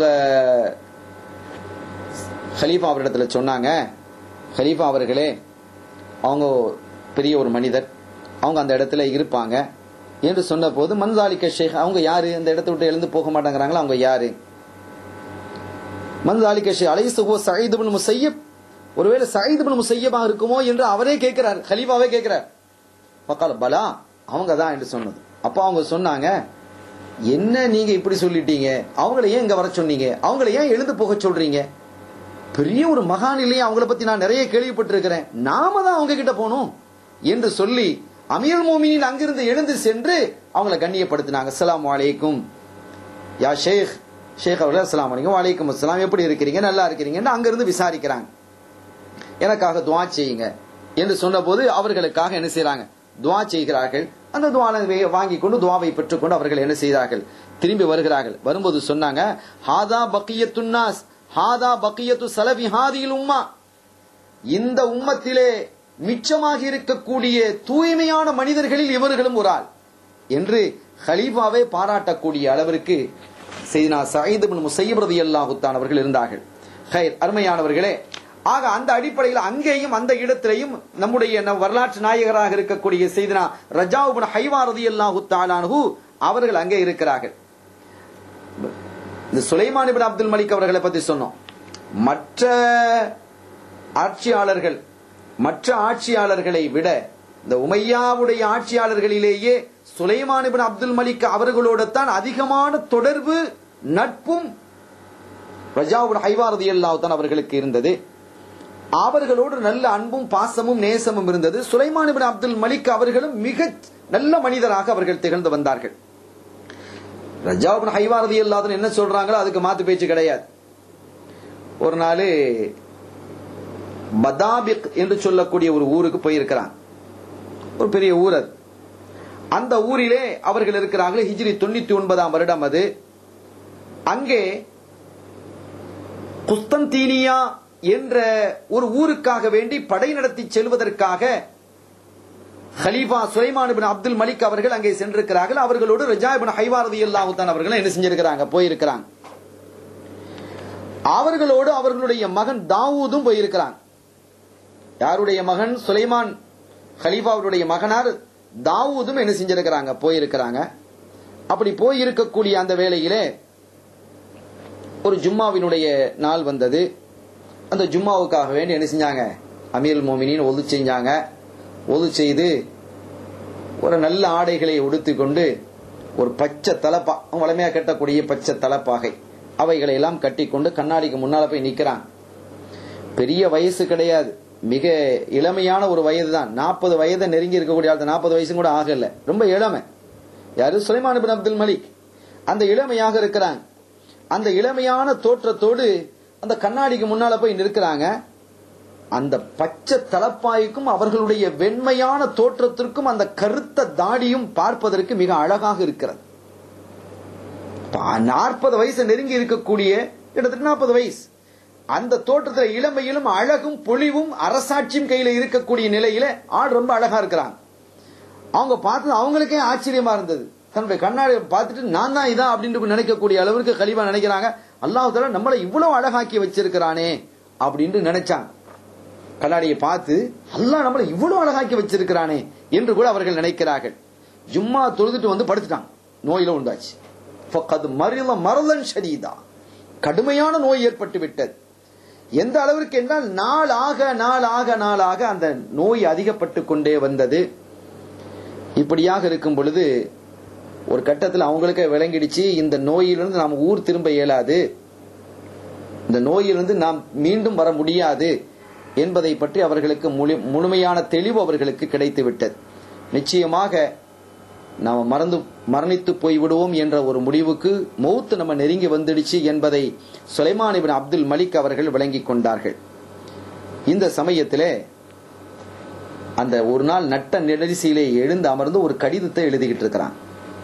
ஹலீஃபா அவரிடத்துல சொன்னாங்க ஹலீஃபா அவர்களே அவங்க பெரிய ஒரு மனிதர் அவங்க அந்த இடத்துல இருப்பாங்க என்று சொன்ன போது மன்சாலிக்க ஷேக் அவங்க யாரு அந்த இடத்த விட்டு எழுந்து போக மாட்டேங்கிறாங்களா அவங்க யாரு மன்சாலிக்க ஷேக் அலைசுகோ சயீத் பின் முசையப் ஒருவேளை சயீத் பின் முசையபா இருக்குமோ என்று அவரே கேட்கிறார் ஹலீஃபாவே கேட்கிறார் பக்கால பலா அவங்க தான் என்று சொன்னது அப்ப அவங்க சொன்னாங்க என்ன நீங்க இப்படி சொல்லிட்டீங்க அவங்கள ஏன் இங்க வர சொன்னீங்க அவங்கள ஏன் எழுந்து போக சொல்றீங்க பெரிய ஒரு மகான் இல்லையா அவங்கள பத்தி நான் நிறைய கேள்விப்பட்டிருக்கிறேன் நாம தான் அவங்க கிட்ட போகணும் என்று சொல்லி அமீர் மோமினின் அங்கிருந்து எழுந்து சென்று அவங்களை கண்ணியப்படுத்தினாங்க அஸ்லாம் வலைக்கும் யா ஷேக் ஷேக் அவர்கள் அஸ்லாம் வலைக்கும் வலைக்கும் அஸ்லாம் எப்படி இருக்கிறீங்க நல்லா இருக்கிறீங்கன்னு அங்கிருந்து விசாரிக்கிறாங்க எனக்காக துவா செய்யுங்க என்று சொன்னபோது அவர்களுக்காக என்ன செய்றாங்க துவா செய்கிறார்கள் அந்த துவாவை வாங்கி கொண்டு துவாவை பெற்றுக்கொண்டு அவர்கள் என்ன செய்தார்கள் திரும்பி வருகிறார்கள் வரும்போது சொன்னாங்க ஹாதா பக்கியத்துன்னாஸ் ஹாதா பக்கியத்து சலபி ஹாதியில் உம்மா இந்த உம்மத்திலே மிச்சமாக இருக்கக்கூடிய தூய்மையான மனிதர்களில் இவர்களும் ஒரு ஆள் என்று ஹலீஃபாவை பாராட்டக்கூடிய அளவிற்கு செய்தினா சயீத் பின் முசையப் ரலியல்லாஹு தான் அவர்கள் இருந்தார்கள் ஹைர் அருமையானவர்களே ஆக அந்த அடிப்படையில் அங்கேயும் அந்த இடத்திலேயும் நம்முடைய நம் வரலாற்று நாயகராக இருக்கக்கூடிய செய்தினா ரஜாவு பின் ஹைவா ரலியல்லாஹு தஆலாஹு அவர்கள் அங்கே இருக்கிறார்கள் இந்த சுலைமான் இப்னு அப்துல் மலிக் அவர்களை பத்தி சொன்னோம் மற்ற ஆட்சியாளர்கள் மற்ற ஆட்சியாளர்களை விட இந்த உமையாவுடைய ஆட்சியாளர்களிலேயே சுலைமான் இப்னு அப்துல் மலிக் அவர்களோடு தான் அதிகமான தொடர்பு நட்பும் ரஜாவுல் ஹைவாரதி தான் அவர்களுக்கு இருந்தது அவர்களோடு நல்ல அன்பும் பாசமும் நேசமும் இருந்தது சுலைமான் இப்னு அப்துல் மலிக் அவர்களும் மிக நல்ல மனிதராக அவர்கள் திகழ்ந்து வந்தார்கள் ரஜாவுன் ஹைவாரதி இல்லாதன்னு என்ன சொல்றாங்களோ அதுக்கு மாத்து பேச்சு கிடையாது ஒரு நாள் பதாபிக் என்று சொல்லக்கூடிய ஒரு ஊருக்கு போயிருக்கிறான் ஒரு பெரிய ஊர் அது அந்த ஊரிலே அவர்கள் இருக்கிறார்கள் ஹிஜ்ரி தொண்ணூத்தி ஒன்பதாம் வருடம் அது அங்கே குஸ்தந்தீனியா என்ற ஒரு ஊருக்காக வேண்டி படை நடத்தி செல்வதற்காக ஹலீஃபா சுலைமான் பின் அப்துல் மலிக் அவர்கள் அங்கே சென்றிருக்கிறார்கள் அவர்களோடு ரஜா பின் ஹைவாரதி அல்லாஹுத்தான் அவர்கள் என்ன செஞ்சிருக்கிறாங்க போயிருக்கிறாங்க அவர்களோடு அவர்களுடைய மகன் தாவூதும் போயிருக்கிறாங்க யாருடைய மகன் சுலைமான் ஹலீஃபாவுடைய மகனார் தாவூதும் என்ன செஞ்சிருக்கிறாங்க போயிருக்கிறாங்க அப்படி போயிருக்கக்கூடிய அந்த வேளையிலே ஒரு ஜும்மாவினுடைய நாள் வந்தது அந்த ஜும்மாவுக்காக வேண்டி என்ன செஞ்சாங்க அமீர் மோமினின் ஒது செஞ்சாங்க ஒது செய்து ஒரு நல்ல ஆடைகளை உடுத்தி கொண்டு ஒரு பச்சை தலப்பா வளமையா கட்டக்கூடிய பச்சை தலப்பாகை அவைகளை எல்லாம் கட்டிக்கொண்டு கண்ணாடிக்கு முன்னால போய் நிக்கிறான் பெரிய வயசு கிடையாது மிக இளமையான ஒரு வயது தான் நாற்பது வயதை நெருங்கி இருக்கக்கூடிய ஆள் நாற்பது வயசும் கூட ஆகல ரொம்ப இளமை யாரு சுலைமான் பின் அப்துல் மலிக் அந்த இளமையாக இருக்கிறாங்க அந்த இளமையான தோற்றத்தோடு அந்த கண்ணாடிக்கு முன்னால போய் நிற்கிறாங்க அந்த பச்சை தலப்பாய்க்கும் அவர்களுடைய வெண்மையான தோற்றத்திற்கும் அந்த கருத்த தாடியும் பார்ப்பதற்கு மிக அழகாக இருக்கிறது நாற்பது வயசு நெருங்கி இருக்கக்கூடிய கிட்டத்தட்ட நாற்பது வயசு அந்த தோற்றத்தில் இளமையிலும் அழகும் பொலிவும் அரசாட்சியும் கையில இருக்கக்கூடிய நிலையில ஆள் ரொம்ப அழகா இருக்கிறாங்க அவங்க பார்த்தது அவங்களுக்கே ஆச்சரியமா இருந்தது தன்னுடைய கண்ணாடி பார்த்துட்டு நான் தான் இதான் அப்படின்னு நினைக்கக்கூடிய அளவிற்கு கலிவா நினைக்கிறாங்க அல்லாஹால நம்மளை இவ்வளவு அழகாக்கி வச்சிருக்கிறானே அப்படின்னு நினைச்சாங்க கண்ணாடியை பார்த்து அல்லாஹ் நம்மளை இவ்வளவு அழகாக்கி வச்சிருக்கிறானே என்று கூட அவர்கள் நினைக்கிறார்கள் ஜும்மா தொழுதுட்டு வந்து படுத்துட்டாங்க நோயில உண்டாச்சு மறில மரலன் ஷரீதா கடுமையான நோய் ஏற்பட்டு விட்டது எந்த அளவிற்கு என்றால் நாளாக நாளாக நாளாக அந்த நோய் அதிகப்பட்டு கொண்டே வந்தது இப்படியாக இருக்கும் பொழுது ஒரு கட்டத்தில் அவங்களுக்கே விளங்கிடுச்சு இந்த நோயிலிருந்து நாம் ஊர் திரும்ப இயலாது இந்த நோயிலிருந்து நாம் மீண்டும் வர முடியாது என்பதை பற்றி அவர்களுக்கு முழுமையான தெளிவு அவர்களுக்கு கிடைத்து விட்டது நிச்சயமாக நாம் மறந்து மரணித்து போய்விடுவோம் என்ற ஒரு முடிவுக்கு மௌத்து நம்ம நெருங்கி வந்துடுச்சு என்பதை சுலைமான் இபின் அப்துல் மலிக் அவர்கள் விளங்கிக் கொண்டார்கள் இந்த சமயத்திலே அந்த ஒரு நாள் நட்ட நெரிசையிலே எழுந்து அமர்ந்து ஒரு கடிதத்தை எழுதிக்கிட்டு இருக்கிறான்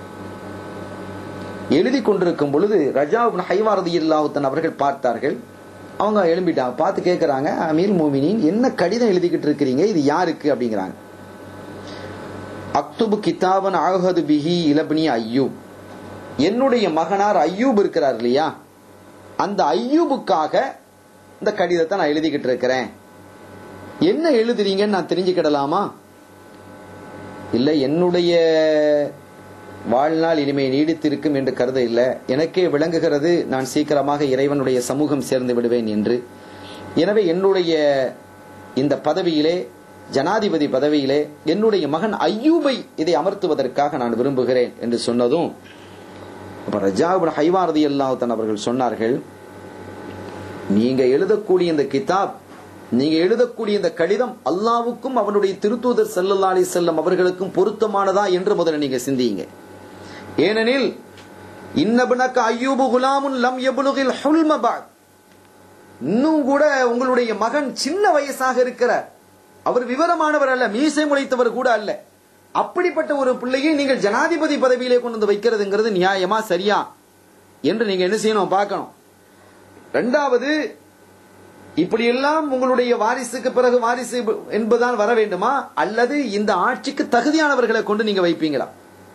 எழுதி கொண்டிருக்கும் பொழுது ரஜா ஹைவாரதி இல்லாவுத்தன் அவர்கள் பார்த்தார்கள் அவங்க எழும்பிட்டாங்க பார்த்து கேட்கறாங்க அமீர் மோமினின் என்ன கடிதம் எழுதிக்கிட்டு இருக்கிறீங்க இது யாருக்கு அப்படிங்கிறாங்க அக்துபு கிதாபன் அகது பிஹி இலபனி ஐயூப் என்னுடைய மகனார் ஐயூப் இருக்கிறார் இல்லையா அந்த ஐயூபுக்காக இந்த கடிதத்தை நான் எழுதிக்கிட்டு இருக்கிறேன் என்ன எழுதுறீங்கன்னு நான் தெரிஞ்சுக்கிடலாமா இல்ல என்னுடைய வாழ்நாள் இனிமே நீடித்திருக்கும் என்று கருத இல்லை எனக்கே விளங்குகிறது நான் சீக்கிரமாக இறைவனுடைய சமூகம் சேர்ந்து விடுவேன் என்று எனவே என்னுடைய இந்த பதவியிலே ஜனாதிபதி பதவியிலே என்னுடைய மகன் ஐயூபை இதை அமர்த்துவதற்காக நான் விரும்புகிறேன் என்று சொன்னதும் ரஜாபுன் ஹைவாரதி அல்லாஹன் அவர்கள் சொன்னார்கள் நீங்க எழுதக்கூடிய இந்த கிதாப் நீங்க எழுதக்கூடிய இந்த கடிதம் அல்லாவுக்கும் அவனுடைய திருத்தூதர் செல்லல்லா அலி செல்லம் அவர்களுக்கும் பொருத்தமானதா என்று முதல்ல நீங்க சிந்தியுங்க ஏனெனில் இன்னபுனக்க ஐயூபு குலாமுன் லம் எபுலுகில் ஹுல்மபாத் இன்னும் கூட உங்களுடைய மகன் சின்ன வயசாக இருக்கிறார் அவர் விவரமானவர் அல்ல மீசை முளைத்தவர் கூட அல்ல அப்படிப்பட்ட ஒரு பிள்ளையை நீங்கள் ஜனாதிபதி பதவியிலே கொண்டு வந்து வைக்கிறதுங்கிறது நியாயமா சரியா என்று நீங்க என்ன செய்யணும் பார்க்கணும் ரெண்டாவது இப்படியெல்லாம் உங்களுடைய வாரிசுக்கு பிறகு வாரிசு என்பதுதான் வர வேண்டுமா அல்லது இந்த ஆட்சிக்கு தகுதியானவர்களை கொண்டு நீங்க வைப்பீங்களா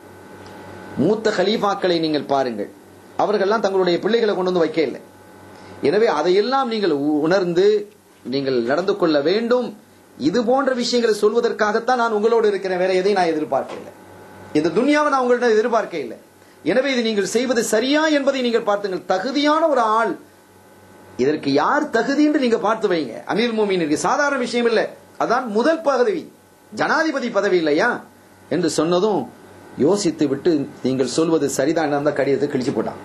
மூத்த கலீஃபாக்களை நீங்கள் பாருங்கள் அவர்கள்லாம் தங்களுடைய பிள்ளைகளை கொண்டு வந்து வைக்க இல்லை எனவே அதையெல்லாம் நீங்கள் உ- உணர்ந்து நீங்கள் நடந்து கொள்ள வேண்டும் இது போன்ற விஷயங்களை சொல்வதற்காகத்தான் நான் உங்களோடு இருக்கிறேன் வேற எதையும் நான் எதிர்பார்க்க இல்லை இந்த துனியாவை நான் உங்கள்ட்ட எதிர்பார்க்க இல்லை எனவே இது நீங்கள் செய்வது சரியா என்பதை நீங்கள் பார்த்துங்கள் தகுதியான ஒரு ஆள் இதற்கு யார் தகுதி என்று நீங்க பார்த்து வைங்க அமீர் மோமினுக்கு சாதாரண விஷயம் இல்லை அதான் முதல் பதவி ஜனாதிபதி பதவி இல்லையா என்று சொன்னதும் யோசித்து விட்டு நீங்கள் சொல்வது சரிதான் அந்த கடிதத்தை கிழிச்சு போட்டான்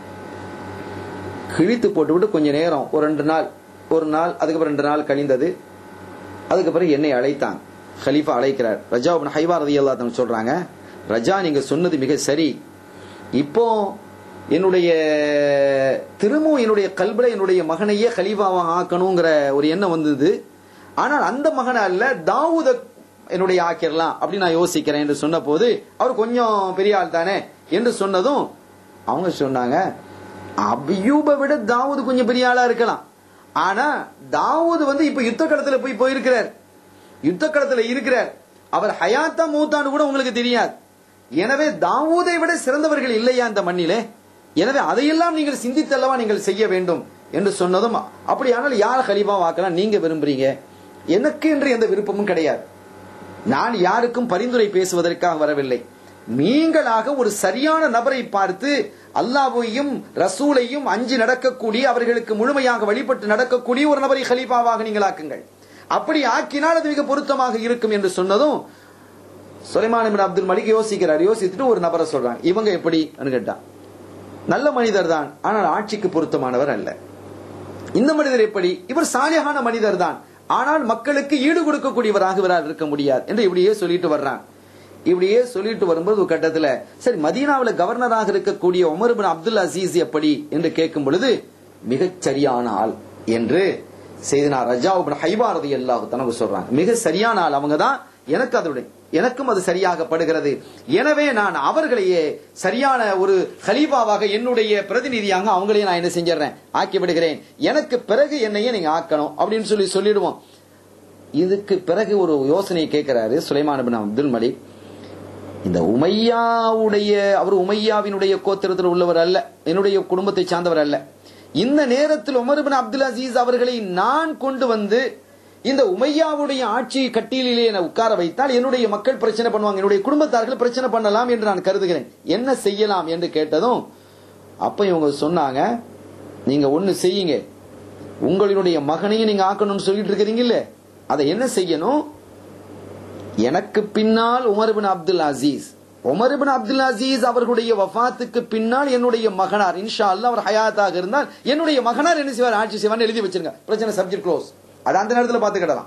கிழித்து போட்டு விட்டு கொஞ்ச நேரம் ஒரு ரெண்டு நாள் ஒரு நாள் அதுக்கப்புறம் ரெண்டு நாள் கழிந்தது அதுக்கப்புறம் என்னை அழைத்தான் ஹலீஃபா அழைக்கிறார் ரஜா இப்னு ஹைவா ரதியல்லாஹு சொல்றாங்க ரஜா நீங்க சொன்னது மிக சரி இப்போ என்னுடைய திரும்பவும் என்னுடைய கல்வில என்னுடைய மகனையே கலீஃபாவாக ஆக்கணுங்கிற ஒரு எண்ணம் வந்தது ஆனால் அந்த மகனை அல்ல தாவூத என்னுடைய ஆக்கிரலாம் அப்படின்னு நான் யோசிக்கிறேன் என்று சொன்ன போது அவர் கொஞ்சம் பெரிய ஆள் தானே என்று சொன்னதும் அவங்க சொன்னாங்க அபியூபை விட தாவூது கொஞ்சம் பெரிய ஆளா இருக்கலாம் ஆனா தாவூது வந்து இப்ப யுத்த களத்துல போய் போயிருக்கிறார் யுத்த களத்துல இருக்கிறார் அவர் ஹயாத்தா மூத்தான்னு கூட உங்களுக்கு தெரியாது எனவே தாவூதை விட சிறந்தவர்கள் இல்லையா இந்த மண்ணிலே எனவே அதையெல்லாம் நீங்கள் சிந்தித்தல்லவா நீங்கள் செய்ய வேண்டும் என்று சொன்னதும் அப்படியானால் யார் ஹலீஃபா வாக்கலாம் நீங்க விரும்புறீங்க எனக்கு என்று எந்த விருப்பமும் கிடையாது நான் யாருக்கும் பரிந்துரை பேசுவதற்காக வரவில்லை நீங்களாக ஒரு சரியான நபரை பார்த்து அல்லாஹ்வையும் ரசூலையும் அஞ்சு நடக்கக்கூடிய அவர்களுக்கு முழுமையாக வழிபட்டு நடக்கக்கூடிய ஒரு நபரை ஹலீஃபாவாக நீங்கள் ஆக்குங்கள் அப்படி ஆக்கினால் அது மிக பொருத்தமாக இருக்கும் என்று சொன்னதும் சுலைமான் இப்னு அப்துல் மலிக் யோசிக்கிறார் யோசித்துட்டு ஒரு நபரை சொல்றாங்க இவங்க எப்படி கேட்டான் நல்ல மனிதர் தான் ஆனால் ஆட்சிக்கு பொருத்தமானவர் அல்ல இந்த மனிதர் எப்படி இவர் சாலியான மனிதர் தான் ஆனால் மக்களுக்கு ஈடு கொடுக்கக்கூடியவராக இவரால் இருக்க முடியாது என்று இப்படியே சொல்லிட்டு வர்றான் இப்படியே சொல்லிட்டு வரும்போது ஒரு கட்டத்துல சரி மதீனாவுல கவர்னராக இருக்கக்கூடிய உமர் பின் அப்துல் அசீஸ் எப்படி என்று கேட்கும் பொழுது மிகச் சரியான ஆள் என்று செய்தினா ரஜா ஹைபாரதி அல்லாஹு தனக்கு சொல்றாங்க மிக சரியான ஆள் அவங்க தான் எனக்கு அதனுடைய எனக்கும் அது சரியாக படுகிறது எனவே நான் அவர்களையே சரியான ஒரு ஹலீஃபாவாக என்னுடைய பிரதிநிதியாக அவங்களையும் நான் என்ன செஞ்சிடறேன் ஆக்கி விடுகிறேன் எனக்கு பிறகு என்னையே நீங்க ஆக்கணும் அப்படின்னு சொல்லி சொல்லிடுவோம் இதுக்கு பிறகு ஒரு யோசனை கேட்கிறாரு சுலைமான் பின் அப்துல் மலிக் இந்த உமையாவுடைய அவர் உமையாவினுடைய கோத்திரத்தில் உள்ளவர் அல்ல என்னுடைய குடும்பத்தை சார்ந்தவர் அல்ல இந்த நேரத்தில் உமர் பின் அப்துல் அசீஸ் அவர்களை நான் கொண்டு வந்து இந்த உமையாவுடைய ஆட்சி கட்டியிலே என உட்கார வைத்தால் என்னுடைய மக்கள் பிரச்சனை பண்ணுவாங்க என்னுடைய குடும்பத்தார்கள் பிரச்சனை பண்ணலாம் என்று நான் கருதுகிறேன் என்ன செய்யலாம் என்று கேட்டதும் அப்ப இவங்க சொன்னாங்க நீங்க ஒண்ணு செய்யுங்க உங்களினுடைய மகனையும் நீங்க ஆக்கணும்னு சொல்லிட்டு இருக்கிறீங்கல்ல அதை என்ன செய்யணும் எனக்கு பின்னால் Umar bin Abdul Aziz Umar bin Abdul Aziz அவர்களுடைய வஃபாத்துக்கு பின்னால் என்னுடைய மகனார் இன்ஷா அல்லாஹ் அவர் ஹயாத்தாக இருந்தால் என்னுடைய மகனார் என்ன செய்வார் ஆட்சி செய்வார் எழுதி வச்சிருங்க பிரச்சனை சப்ஜெக்ட் க்ளோஸ் அது அந்த நேரத்தில் பார்த்துக்கிடலாம்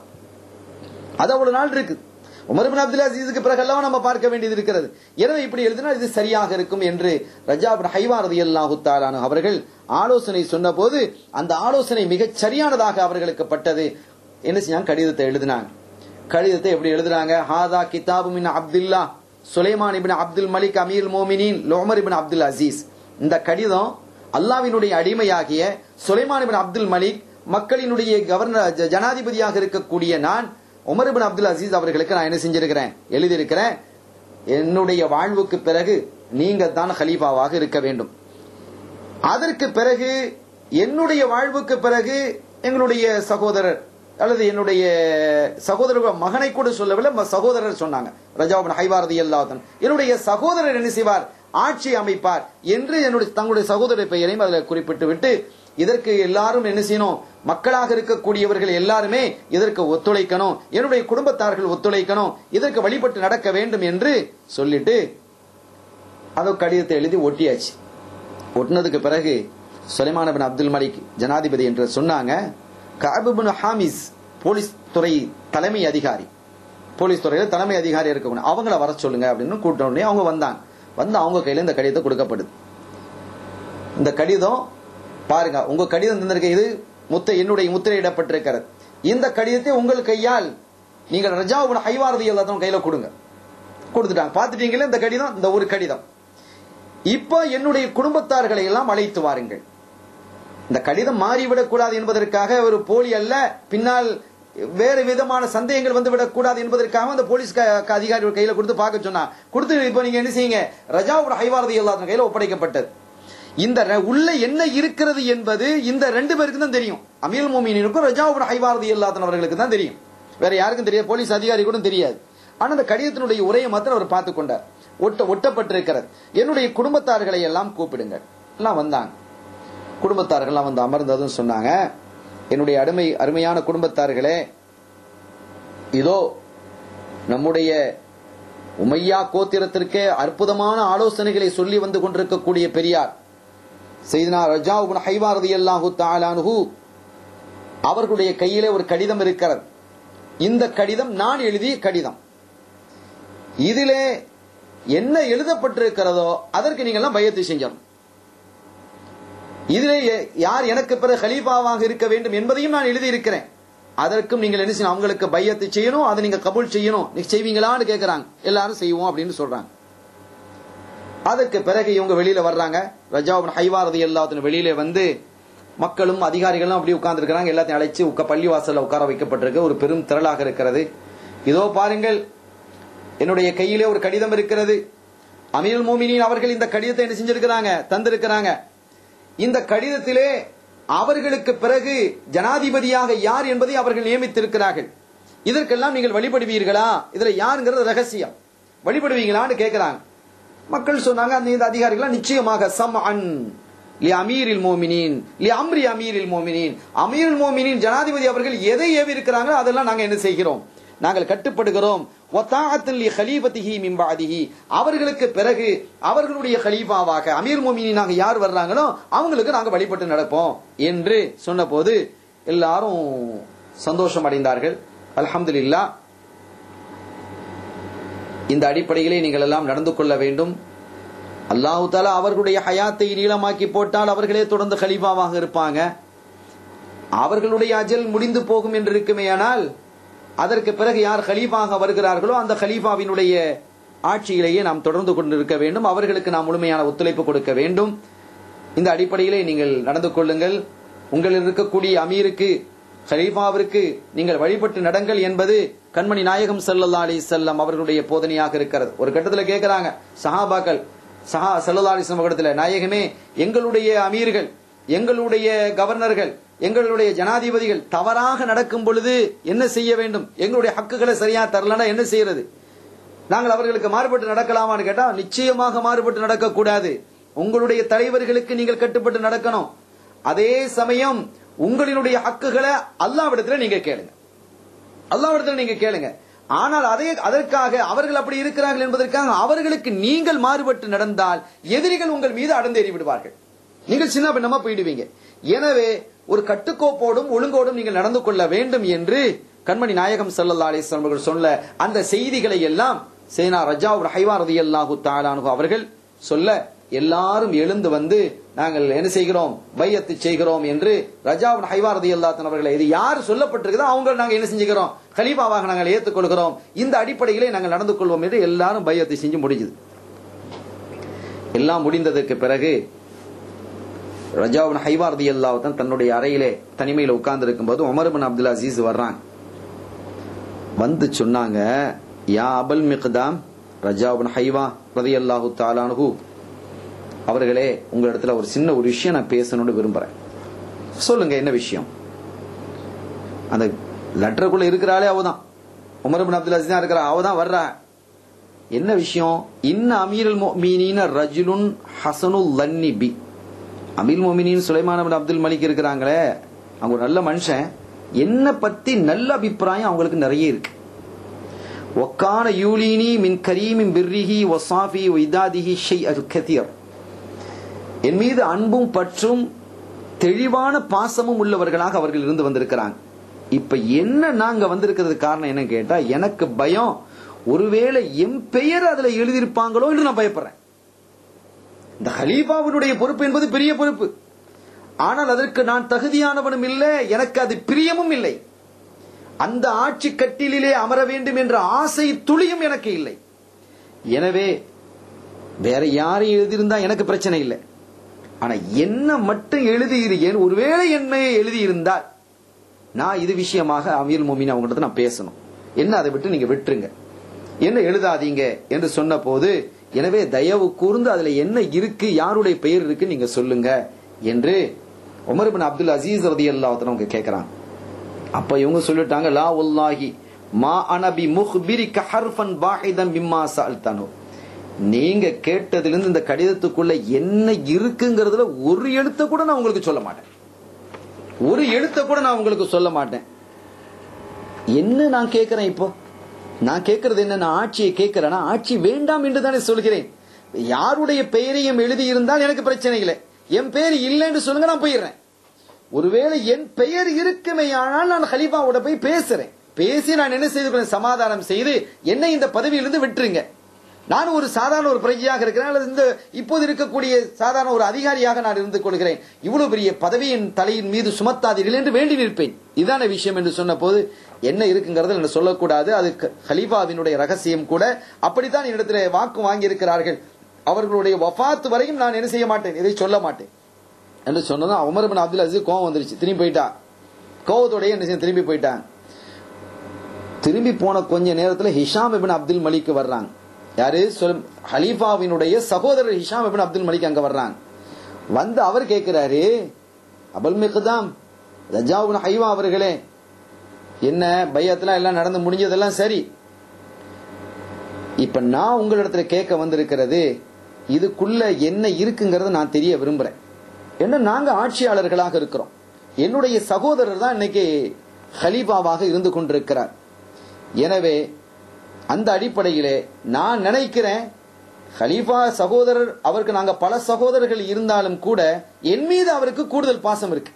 அது அவ்வளவு நாள் இருக்கு உமர் பின் அப்துல் அசீஸுக்கு பிறகெல்லாம் நம்ம பார்க்க வேண்டியது இருக்கிறது எனவே இப்படி எழுதினால் இது சரியாக இருக்கும் என்று ரஜா பின் ஹைவா ரதியல்லாஹு தாலானு அவர்கள் ஆலோசனை சொன்ன போது அந்த ஆலோசனை மிகச் சரியானதாக அவர்களுக்கு பட்டது என்ன செஞ்சாங்க கடிதத்தை எழுதினாங்க கடிதத்தை எப்படி எழுதுறாங்க ஹாதா கிதாபு மின் Abdullah Sulaiman ibn Abdul Malik அமீர் மோமினின் லோமர் இபின் அப்துல் அசீஸ் இந்த கடிதம் அல்லாவினுடைய அடிமையாகிய சுலைமான் இபின் அப்துல் மலிக் மக்களினுடைய கவர்னர் ஜ- ஜனாதிபதியாக இருக்கக்கூடிய நான் உமர் இபின் அப்துல் அசீஸ் அவர்களுக்கு நான் என்ன செஞ்சிருக்கிறேன் எழுதியிருக்கிறேன் என்னுடைய வாழ்வுக்கு பிறகு நீங்க தான் ஹலீஃபாவாக இருக்க வேண்டும் அதற்கு பிறகு என்னுடைய வாழ்வுக்கு பிறகு எங்களுடைய சகோதரர் அல்லது என்னுடைய சகோதரர் மகனை கூட சொல்லவில்லை ம- சகோதரர் சொன்னாங்க ரஜாபன் ஹைவாரதி அல்லாதன் என்னுடைய சகோதரர் என்ன செய்வார் ஆட்சி அமைப்பார் என்று என்னுடைய தங்களுடைய சகோதரர் பெயரையும் அதில் குறிப்பிட்டு விட்டு இதற்கு எல்லாரும் என்ன செய்யணும் மக்களாக இருக்கக்கூடியவர்கள் எல்லாருமே இதற்கு ஒத்துழைக்கணும் என்னுடைய குடும்பத்தார்கள் ஒத்துழைக்கணும் இதற்கு வழிபட்டு நடக்க வேண்டும் என்று சொல்லிட்டு அதோ கடிதத்தை எழுதி ஒட்டியாச்சு ஒட்டினதுக்கு பிறகு சுலைமான் பின் அப்துல் மலிக் ஜனாதிபதி என்று சொன்னாங்க கஅப் பின் ஹாமிஸ் போலீஸ் துறை தலைமை அதிகாரி போலீஸ் துறையில தலைமை அதிகாரி இருக்கணும் அவங்கள வர சொல்லுங்க அப்படின்னு கூட்ட உடனே அவங்க வந்தாங்க வந்து அவங்க கையில இந்த கடிதத்தை கொடுக்கப்படுது இந்த கடிதம் பாருங்க உங்க கடிதம் தந்திருக்க இது முத்த என்னுடைய முத்திரையிடப்பட்டிருக்கிறது இந்த கடிதத்தை உங்கள் கையால் நீங்கள் ரஜாவுன் ஹைவாரதி எல்லாத்தையும் கையில கொடுங்க கொடுத்துட்டாங்க பார்த்துட்டீங்களே இந்த கடிதம் இந்த ஒரு கடிதம் இப்ப என்னுடைய குடும்பத்தார்களை எல்லாம் அழைத்து வாருங்கள் இந்த கடிதம் மாறிவிடக் கூடாது என்பதற்காக ஒரு போலி அல்ல பின்னால் வேறு விதமான சந்தேகங்கள் வந்து விடக்கூடாது என்பதற்காக அந்த போலீஸ் க- க- அதிகாரி கையில கொடுத்து பார்க்க சொன்னா கொடுத்து இப்ப நீங்க என்ன செய்யுங்க ரஜாவோட ஹைவாரதி எல்லாத்தின் கையில ஒப்படைக்கப்பட்டது இந்த ர- உள்ள என்ன இருக்கிறது என்பது இந்த ரெண்டு பேருக்கு தான் தெரியும் அமீல் மோமினுக்கும் ரஜாவோட ஹைவாரதி எல்லாத்தன் அவர்களுக்கு தான் தெரியும் வேற யாருக்கும் தெரியாது போலீஸ் அதிகாரி கூட தெரியாது ஆனா அந்த கடிதத்தினுடைய உரையை மாத்திரம் அவர் பார்த்து கொண்டார் ஒட்ட ஒட்டப்பட்டிருக்கிறது என்னுடைய குடும்பத்தார்களை எல்லாம் கூப்பிடுங்க எல்லாம் வந்தாங்க குடும்பத்தார்கள்லாம் வந்து அமர்ந்ததும் சொன்னாங்க என்னுடைய அருமை அருமையான குடும்பத்தார்களே இதோ நம்முடைய உமையா கோத்திரத்திற்கே அற்புதமான ஆலோசனைகளை சொல்லி வந்து கொண்டிருக்கக்கூடிய பெரியார் செய்தினா ரஜா உபன் ஹைவாரதி அல்லாஹு தாலானுஹு அவர்களுடைய கையிலே ஒரு கடிதம் இருக்கிறது இந்த கடிதம் நான் எழுதிய கடிதம் இதிலே என்ன எழுதப்பட்டிருக்கிறதோ அதற்கு நீங்க எல்லாம் பயத்து செஞ்சணும் இதிலே எ- யார் எனக்கு பிறகு ஹலீஃபாவாக இருக்க வேண்டும் என்பதையும் நான் எழுதியிருக்கிறேன் அதற்கும் நீங்கள் என்ன செய்யணும் அவங்களுக்கு பையத்தை செய்யணும் அதை நீங்க கபூல் செய்யணும் நீங்க செய்வீங்களான்னு கேட்கறாங்க எல்லாரும் செய்வோம் அப்படின்னு சொல்றாங்க அதற்கு பிறகு இவங்க வெளியில வர்றாங்க ரஜாவின் ஹைவாரதி எல்லாத்தின் வெளியில வந்து மக்களும் அதிகாரிகளும் அப்படி உட்கார்ந்து இருக்கிறாங்க எல்லாத்தையும் அழைச்சு உட்க பள்ளிவாசல்ல உட்கார வைக்கப்பட்டிருக்கு ஒரு பெரும் திரளாக இருக்கிறது இதோ பாருங்கள் என்னுடைய கையிலே ஒரு கடிதம் இருக்கிறது அமீல் மோமினின் அவர்கள் இந்த கடிதத்தை என்ன செஞ்சிருக்கிறாங்க தந்திருக்கிறாங்க இந்த கடிதத்திலே அவர்களுக்கு பிறகு ஜனாதிபதியாக யார் என்பதை அவர்கள் நியமித்திருக்கிறார்கள் இதற்கெல்லாம் நீங்கள் வழிபடுவீர்களா இதுல யாருங்கிறது ரகசியம் வழிபடுவீங்களான்னு கேட்கிறாங்க மக்கள் சொன்னாங்க அந்த இந்த அதிகாரிகள் நிச்சயமாக சம் அன் லி அமீரில் மோமினின் லி அம்ரி அமீரில் மோமினின் அமீரில் மோமினின் ஜனாதிபதி அவர்கள் எதை ஏவி இருக்கிறாங்களோ அதெல்லாம் நாங்க என்ன செய்கிறோம் நாங்கள் கட்டுப்படுகிறோம் ஒத்தாகத்தில் லி ஹலீபத்திஹி மிம்பாதிஹி அவர்களுக்கு பிறகு அவர்களுடைய ஹலீஃபாவாக அமீர் மோமினாக யார் வர்றாங்களோ அவங்களுக்கு நாங்க வழிபட்டு நடப்போம் என்று சொன்னபோது எல்லாரும் சந்தோஷம் அடைந்தார்கள் அல்ஹம்துலில்லாஹ் இந்த அடிப்படையிலே நீங்கள் எல்லாம் நடந்து கொள்ள வேண்டும் அல்லாஹு தாலா அவர்களுடைய ஹயாத்தை நீளமாக்கி போட்டால் அவர்களே தொடர்ந்து ஹலீஃபாவாக இருப்பாங்க அவர்களுடைய அஜல் முடிந்து போகும் என்று இருக்குமேயானால் அதற்கு பிறகு யார் ஹலீஃபாக வருகிறார்களோ அந்த ஹலீஃபாவினுடைய ஆட்சியிலேயே நாம் தொடர்ந்து கொண்டிருக்க வேண்டும் அவர்களுக்கு நாம் முழுமையான ஒத்துழைப்பு கொடுக்க வேண்டும் இந்த அடிப்படையிலே நீங்கள் நடந்து கொள்ளுங்கள் உங்களில் இருக்கக்கூடிய அமீருக்கு ஹலீஃபாவிற்கு நீங்கள் வழிபட்டு நடங்கள் என்பது கண்மணி நாயகம் ஸல்லல்லாஹு அலைஹி வஸல்லம் அவர்களுடைய போதனையாக இருக்கிறது ஒரு கட்டத்துல கேட்கிறாங்க சஹாபாக்கள் சஹா ஸல்லல்லாஹு அலைஹி வஸல்லம் இடத்துல நாயகமே எங்களுடைய அமீர்கள் எங்களுடைய கவர்னர்கள் எங்களுடைய ஜனாதிபதிகள் தவறாக நடக்கும் பொழுது என்ன செய்ய வேண்டும் எங்களுடைய ஹக்குகளை சரியா தரலன்னா என்ன செய்யறது நாங்கள் அவர்களுக்கு மாறுபட்டு நடக்கலாமான்னு கேட்டா நிச்சயமாக மாறுபட்டு நடக்கக்கூடாது உங்களுடைய தலைவர்களுக்கு நீங்கள் கட்டுப்பட்டு நடக்கணும் அதே சமயம் உங்களினுடைய ஹக்குகளை அல்லாவிடத்துல நீங்க கேளுங்க அல்லாவிடத்துல நீங்க கேளுங்க ஆனால் அதே அதற்காக அவர்கள் அப்படி இருக்கிறார்கள் என்பதற்காக அவர்களுக்கு நீங்கள் மாறுபட்டு நடந்தால் எதிரிகள் உங்கள் மீது அடந்தேறி விடுவார்கள் நீங்கள் சின்ன பின்னமா போயிடுவீங்க எனவே ஒரு கட்டுக்கோப்போடும் ஒழுங்கோடும் நீங்கள் நடந்து கொள்ள வேண்டும் என்று கண்மணி நாயகம் ஸல்லல்லாஹு அலைஹி வஸல்லம் அவர்கள் சொன்ன அந்த செய்திகளை எல்லாம் சேனா ரஜா ஹைவா ரதியல்லாஹு தஆலானு அவர்கள் சொல்ல எல்லாரும் எழுந்து வந்து நாங்கள் என்ன செய்கிறோம் பையத்து செய்கிறோம் என்று ரஜாவின் ஹைவா ரதியல்லாஹு அவர்களை இது யார் சொல்லப்பட்டிருக்குதோ அவங்க நாங்க என்ன செஞ்சுக்கிறோம் கலீஃபாவாக நாங்கள் ஏற்றுக்கொள்கிறோம் இந்த அடிப்படையிலே நாங்கள் நடந்து கொள்வோம் என்று எல்லாரும் பையத்தை செஞ்சு முடிஞ்சது எல்லாம் முடிந்ததற்கு பிறகு ரஜாவின் ஹைவார்தி அல்லாஹ் தன்னுடைய அறையிலே தனிமையில் உட்கார்ந்து இருக்கும்போது உமர் பின் அப்துல் அசீஸ் வர்றாங்க வந்து சொன்னாங்க யா அபல் மிக்தாம் ரஜாபின் ஹைவா ரதி அல்லாஹு தாலானுஹு அவர்களே உங்களிடத்துல ஒரு சின்ன ஒரு விஷயம் நான் பேசணும்னு விரும்புறேன் சொல்லுங்க என்ன விஷயம் அந்த லெட்டருக்குள்ள இருக்கிறாளே அவதான் உமர் பின் அப்துல் அசீஸ் தான் இருக்கிறா அவதான் வர்றா என்ன விஷயம் இன்ன அமீரல் மீனின ரஜுலுன் ஹசனுல் லன்னி பி அமீல் மோமினின் சுலைமான் பின் அப்துல் மலிக் இருக்கிறாங்களே அவங்க ஒரு நல்ல மனுஷன் என்ன பத்தி நல்ல அபிப்பிராயம் அவங்களுக்கு நிறைய இருக்கு ஒக்கான யூலினி மின் கரீமின் பிர்ரிஹி ஒசாஃபி ஒய்தாதிஹி ஷை அல் கதீர் என் மீது அன்பும் பற்றும் தெளிவான பாசமும் உள்ளவர்களாக அவர்கள் இருந்து வந்திருக்கிறாங்க இப்ப என்ன நாங்க வந்திருக்கிறது காரணம் என்ன கேட்டா எனக்கு பயம் ஒருவேளை என் பெயர் அதுல எழுதியிருப்பாங்களோ என்று நான் பயப்படுறேன் இந்த ஹலீஃபாவினுடைய பொறுப்பு என்பது பெரிய பொறுப்பு ஆனால் அதற்கு நான் தகுதியானவனும் இல்லை எனக்கு அது பிரியமும் இல்லை அந்த ஆட்சி கட்டிலே அமர வேண்டும் என்ற ஆசை துளியும் எனக்கு இல்லை எனவே வேற யாரையும் எழுதியிருந்தா எனக்கு பிரச்சனை இல்லை ஆனா என்ன மட்டும் எழுதியிருக்கேன் ஒருவேளை என்னை எழுதியிருந்தால் நான் இது விஷயமாக அமீர் மோமின் அவங்ககிட்ட நான் பேசணும் என்ன அதை விட்டு நீங்க விட்டுருங்க என்ன எழுதாதீங்க என்று சொன்ன போது எனவே தயவு கூர்ந்து அதுல என்ன இருக்கு யாருடைய பெயர் இருக்கு நீங்க சொல்லுங்க என்று உமர் பின் அப்துல் அசீஸ் ரதி அல்லாஹ் கேட்கிறாங்க அப்ப இவங்க சொல்லிட்டாங்க லா உல்லாஹி மா அனபி முஹ்பிரிக ஹர்ஃபன் வாஹிதன் மிம்மா சஅல்தனு நீங்க கேட்டதிலிருந்து இந்த கடிதத்துக்குள்ள என்ன இருக்குங்கிறதுல ஒரு எழுத்த கூட நான் உங்களுக்கு சொல்ல மாட்டேன் ஒரு எழுத்த கூட நான் உங்களுக்கு சொல்ல மாட்டேன் என்ன நான் கேட்கிறேன் இப்போ நான் கேட்கறது என்ன நான் ஆட்சியை கேட்கிறேன்னா ஆட்சி வேண்டாம் என்று தானே சொல்கிறேன் யாருடைய பெயரையும் எழுதி இருந்தால் எனக்கு பிரச்சனை இல்லை என் பெயர் இல்லைன்னு சொல்லுங்க நான் போயிடுறேன் ஒருவேளை என் பெயர் இருக்குமே ஆனால் நான் ஹலீஃபாவோட போய் பேசுறேன் பேசி நான் என்ன செய்து சமாதானம் செய்து என்னை இந்த பதவியிலிருந்து விட்டுருங்க நான் ஒரு சாதாரண ஒரு பிரஜையாக இருக்கிறேன் அல்லது இந்த இப்போது இருக்கக்கூடிய சாதாரண ஒரு அதிகாரியாக நான் இருந்து கொள்கிறேன் இவ்வளவு பெரிய பதவியின் தலையின் மீது சுமத்தாதீர்கள் என்று வேண்டி நிற்பேன் இதான விஷயம் என்று சொன்ன போது என்ன இருக்குங்கிறது என்ன சொல்லக்கூடாது அது ஹலீஃபாவினுடைய ரகசியம் கூட அப்படித்தான் என்னிடத்தில் வாக்கு வாங்கி இருக்கிறார்கள் அவர்களுடைய வஃபாத்து வரையும் நான் என்ன செய்ய மாட்டேன் இதை சொல்ல மாட்டேன் என்று சொன்னதும் உமர் பின் அப்துல் அசீஸ் கோவம் வந்துருச்சு திரும்பி போயிட்டா கோவத்தோடய என்ன செய்ய திரும்பி போயிட்டான் திரும்பி போன கொஞ்ச நேரத்துல ஹிஷாம் இபின் அப்துல் மலிக் வர்றாங்க யாரு சொல் ஹலீஃபாவினுடைய சகோதரர் ஹிஷாம் இபின் அப்துல் மலிக் அங்க வர்றாங்க வந்து அவர் கேட்கிறாரு அபல் மிக்தாம் ரஜாவுன் ஹைவா அவர்களே என்ன பையத்துல எல்லாம் நடந்து முடிஞ்சதெல்லாம் சரி இப்ப நான் உங்களிடத்துல கேட்க வந்திருக்கிறது இதுக்குள்ள என்ன இருக்குங்கிறத நான் தெரிய விரும்புறேன் என்ன நாங்க ஆட்சியாளர்களாக இருக்கிறோம் என்னுடைய சகோதரர் தான் இன்னைக்கு ஹலீஃபாவாக இருந்து கொண்டிருக்கிறார் எனவே அந்த அடிப்படையிலே நான் நினைக்கிறேன் ஹலீஃபா சகோதரர் அவருக்கு நாங்க பல சகோதரர்கள் இருந்தாலும் கூட என் மீது அவருக்கு கூடுதல் பாசம் இருக்கு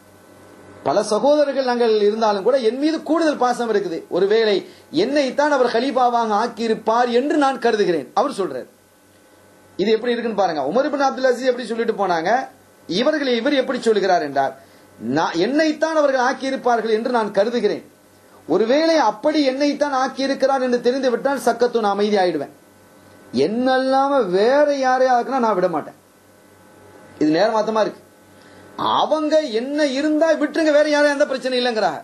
பல சகோதரர்கள் நாங்கள் இருந்தாலும் கூட என் மீது கூடுதல் பாசம் இருக்குது ஒருவேளை என்னைத்தான் அவர் ஹலீஃபாவாக ஆக்கியிருப்பார் என்று நான் கருதுகிறேன் அவர் சொல்றார் இது எப்படி இருக்குன்னு பாருங்க உமர் பின் அப்துல் அசீஸ் எப்படி சொல்லிட்டு போனாங்க இவர்களை இவர் எப்படி சொல்லுகிறார் என்றார் நான் என்னைத்தான் அவர்கள் ஆக்கியிருப்பார்கள் என்று நான் கருதுகிறேன் ஒருவேளை அப்படி என்னைத்தான் ஆக்கியிருக்கிறார் என்று தெரிந்து விட்டால் சக்கத்து நான் அமைதி ஆயிடுவேன் என்னல்லாம வேற யாரையாக்குனா நான் விட மாட்டேன் இது நேரமாத்தமா இருக்கு அவங்க என்ன இருந்தா விட்டுருங்க வேற யாரும் எந்த பிரச்சனை இல்லைங்கிறாங்க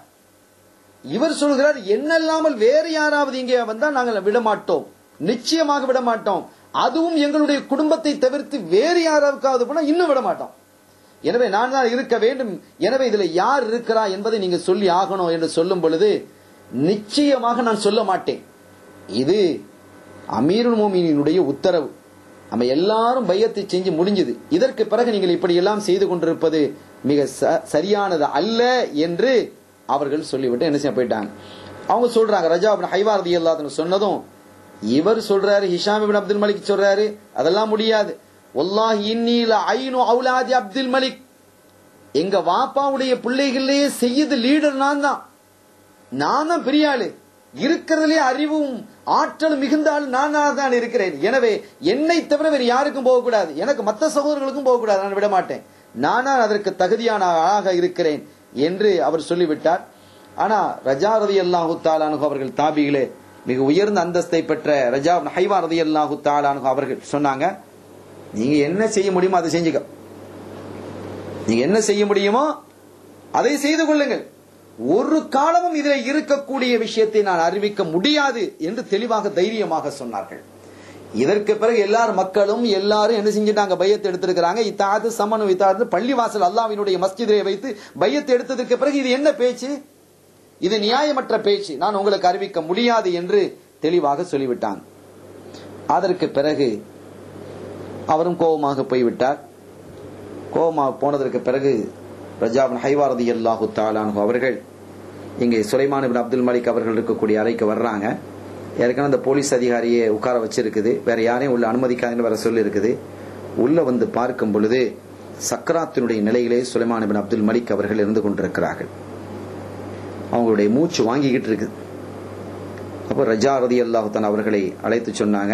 இவர் சொல்கிறார் என்னல்லாமல் வேற யாராவது இங்கே வந்தா நாங்கள் விட மாட்டோம் நிச்சயமாக விட மாட்டோம் அதுவும் எங்களுடைய குடும்பத்தை தவிர்த்து வேறு யாராவுக்காவது போனா இன்னும் விட மாட்டோம் எனவே நான் தான் இருக்க வேண்டும் எனவே இதுல யார் இருக்கிறா என்பதை நீங்க சொல்லி ஆகணும் என்று சொல்லும் பொழுது நிச்சயமாக நான் சொல்ல மாட்டேன் இது அமீருல் மோமினுடைய உத்தரவு நம்ம எல்லாரும் பையத்தை செஞ்சு முடிஞ்சது இதற்கு பிறகு நீங்கள் இப்படி எல்லாம் செய்து கொண்டிருப்பது மிக சரியானது அல்ல என்று அவர்கள் சொல்லிவிட்டு என்ன செய்ய போயிட்டாங்க அவங்க சொல்றாங்க ரஜா ஹைவாரதி அல்லாதுன்னு சொன்னதும் இவர் சொல்றாரு ஹிஷாம் இபின் அப்துல் மலிக் சொல்றாரு அதெல்லாம் முடியாது ஒல்லாஹ் இன்னில ஐனு அவுலாதி அப்துல் மலிக் எங்க வாப்பாவுடைய பிள்ளைகளிலேயே செய்யுது லீடர் நான் தான் நான் தான் பெரிய ஆளு இருக்கிறதுலே அறிவும் ஆற்றல் மிகுந்த ஆள் நான் தான் இருக்கிறேன் எனவே என்னை தவிர வேறு யாருக்கும் போகக்கூடாது எனக்கு மற்ற சகோதரர்களுக்கும் போகக்கூடாது நான் விட மாட்டேன் நானா அதற்கு தகுதியான ஆளாக இருக்கிறேன் என்று அவர் சொல்லிவிட்டார் ஆனா ரஜா ரதி அல்லாஹு தாலானு அவர்கள் தாபிகளே மிக உயர்ந்த அந்தஸ்தை பெற்ற ரஜா ஹைவா ரதி அல்லாஹு தாலானு அவர்கள் சொன்னாங்க நீங்க என்ன செய்ய முடியுமோ அதை செஞ்சுக்க நீங்க என்ன செய்ய முடியுமோ அதை செய்து கொள்ளுங்கள் ஒரு காலமும் இதில் இருக்கக்கூடிய விஷயத்தை நான் அறிவிக்க முடியாது என்று தெளிவாக தைரியமாக சொன்னார்கள் இதற்கு பிறகு எல்லாரும் மக்களும் எல்லாரும் என்ன செஞ்சிட்டாங்க பையத்தை எடுத்திருக்கிறாங்க இத்தாது சமனு இத்தாது பள்ளிவாசல் அல்லாவினுடைய மஸ்ஜிதை வைத்து பையத்தை எடுத்ததற்கு பிறகு இது என்ன பேச்சு இது நியாயமற்ற பேச்சு நான் உங்களுக்கு அறிவிக்க முடியாது என்று தெளிவாக சொல்லிவிட்டாங்க அதற்கு பிறகு அவரும் கோபமாக போய்விட்டார் கோபமாக போனதற்கு பிறகு ரஜாபின் ஹைவாரதி அல்லாஹு தாலானு அவர்கள் இங்கே சுலைமான் பின் அப்துல் மலிக் அவர்கள் இருக்கக்கூடிய அறைக்கு வர்றாங்க ஏற்கனவே அந்த போலீஸ் அதிகாரியை உட்கார வச்சிருக்குது வேற யாரையும் உள்ள அனுமதிக்காதுன்னு வேற சொல்லி இருக்குது உள்ள வந்து பார்க்கும் பொழுது சக்கராத்தினுடைய நிலையிலே சுலைமான் பின் அப்துல் மலிக் அவர்கள் இருந்து கொண்டிருக்கிறார்கள் அவங்களுடைய மூச்சு வாங்கிக்கிட்டு இருக்குது அப்போ ரஜா ரதி அல்லாஹுத்தான் அவர்களை அழைத்து சொன்னாங்க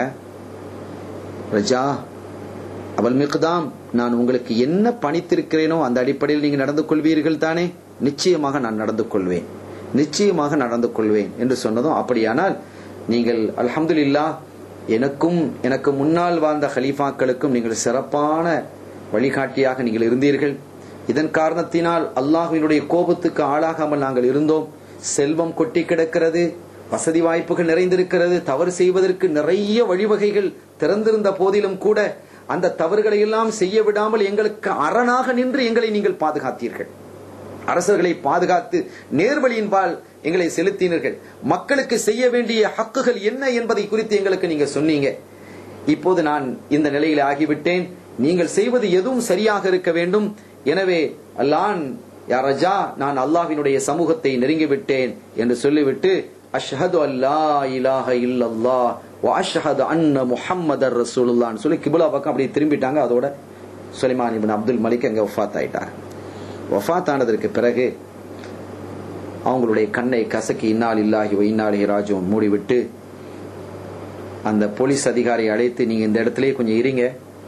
ரஜா அவள் மிகுதாம் நான் உங்களுக்கு என்ன பணித்திருக்கிறேனோ அந்த அடிப்படையில் நீங்க நடந்து கொள்வீர்கள் தானே நிச்சயமாக நான் நடந்து கொள்வேன் நிச்சயமாக நடந்து கொள்வேன் என்று சொன்னதும் அப்படியானால் நீங்கள் அல்ஹம்துலில்லாஹ் எனக்கும் எனக்கு முன்னால் வாழ்ந்த ஹலீஃபாக்களுக்கும் நீங்கள் சிறப்பான வழிகாட்டியாக நீங்கள் இருந்தீர்கள் இதன் காரணத்தினால் அல்லாஹ்வினுடைய கோபத்துக்கு ஆளாகாமல் நாங்கள் இருந்தோம் செல்வம் கொட்டி கிடக்கிறது வசதி வாய்ப்புகள் நிறைந்திருக்கிறது தவறு செய்வதற்கு நிறைய வழிவகைகள் திறந்திருந்த போதிலும் கூட அந்த தவறுகளை எல்லாம் செய்ய விடாமல் எங்களுக்கு அரணாக நின்று எங்களை நீங்கள் பாதுகாத்தீர்கள் அரசர்களை பாதுகாத்து நேர்வழியின்பால் எங்களை செலுத்தினீர்கள் மக்களுக்கு செய்ய வேண்டிய ஹக்குகள் என்ன என்பதை குறித்து எங்களுக்கு நீங்க சொன்னீங்க இப்போது நான் இந்த நிலையில் ஆகிவிட்டேன் நீங்கள் செய்வது எதுவும் சரியாக இருக்க வேண்டும் எனவே அல்லான் யா ரஜா நான் அல்லாஹ்வினுடைய சமூகத்தை நெருங்கிவிட்டேன் என்று சொல்லிவிட்டு அஷ்ஹது அல்லா இலாஹ இல்லல்லாஹ் வ அஷ்ஹது அன்ன முஹம்மதர் ரசூலுல்லாஹ்னு சொல்லி கிபுலா பக்கம் அப்படியே திரும்பிட்டாங்க அதோட சுலைமான் இப்னு அப்துல் மலிக் அங்க வஃபாத் ஆயிட்டாங்க வஃபாத் ஆனதற்கு பிறகு அவங்களுடைய கண்ணை கசக்கி இன்னால் இல்லாஹி வ இன்னாலிஹி ராஜுவும் மூடிவிட்டு அந்த போலீஸ் அதிகாரியை அழைத்து நீங்க இந்த இடத்திலேயே கொஞ்சம் இருங்க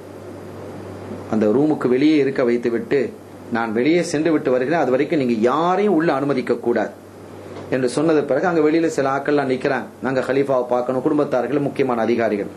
அந்த ரூமுக்கு வெளியே இருக்க வைத்து விட்டு நான் வெளியே சென்று விட்டு வருகிறேன் அது வரைக்கும் நீங்க யாரையும் உள்ள அனுமதிக்க கூடாது என்று சொன்னது பிறகு அங்க வெளியில சில ஆட்கள்லாம் நிக்கிறாங்க நாங்க ஹலீஃபாவை பார்க்கணும் குடும்பத்தார்கள் முக்கியமான அதிகாரிகள்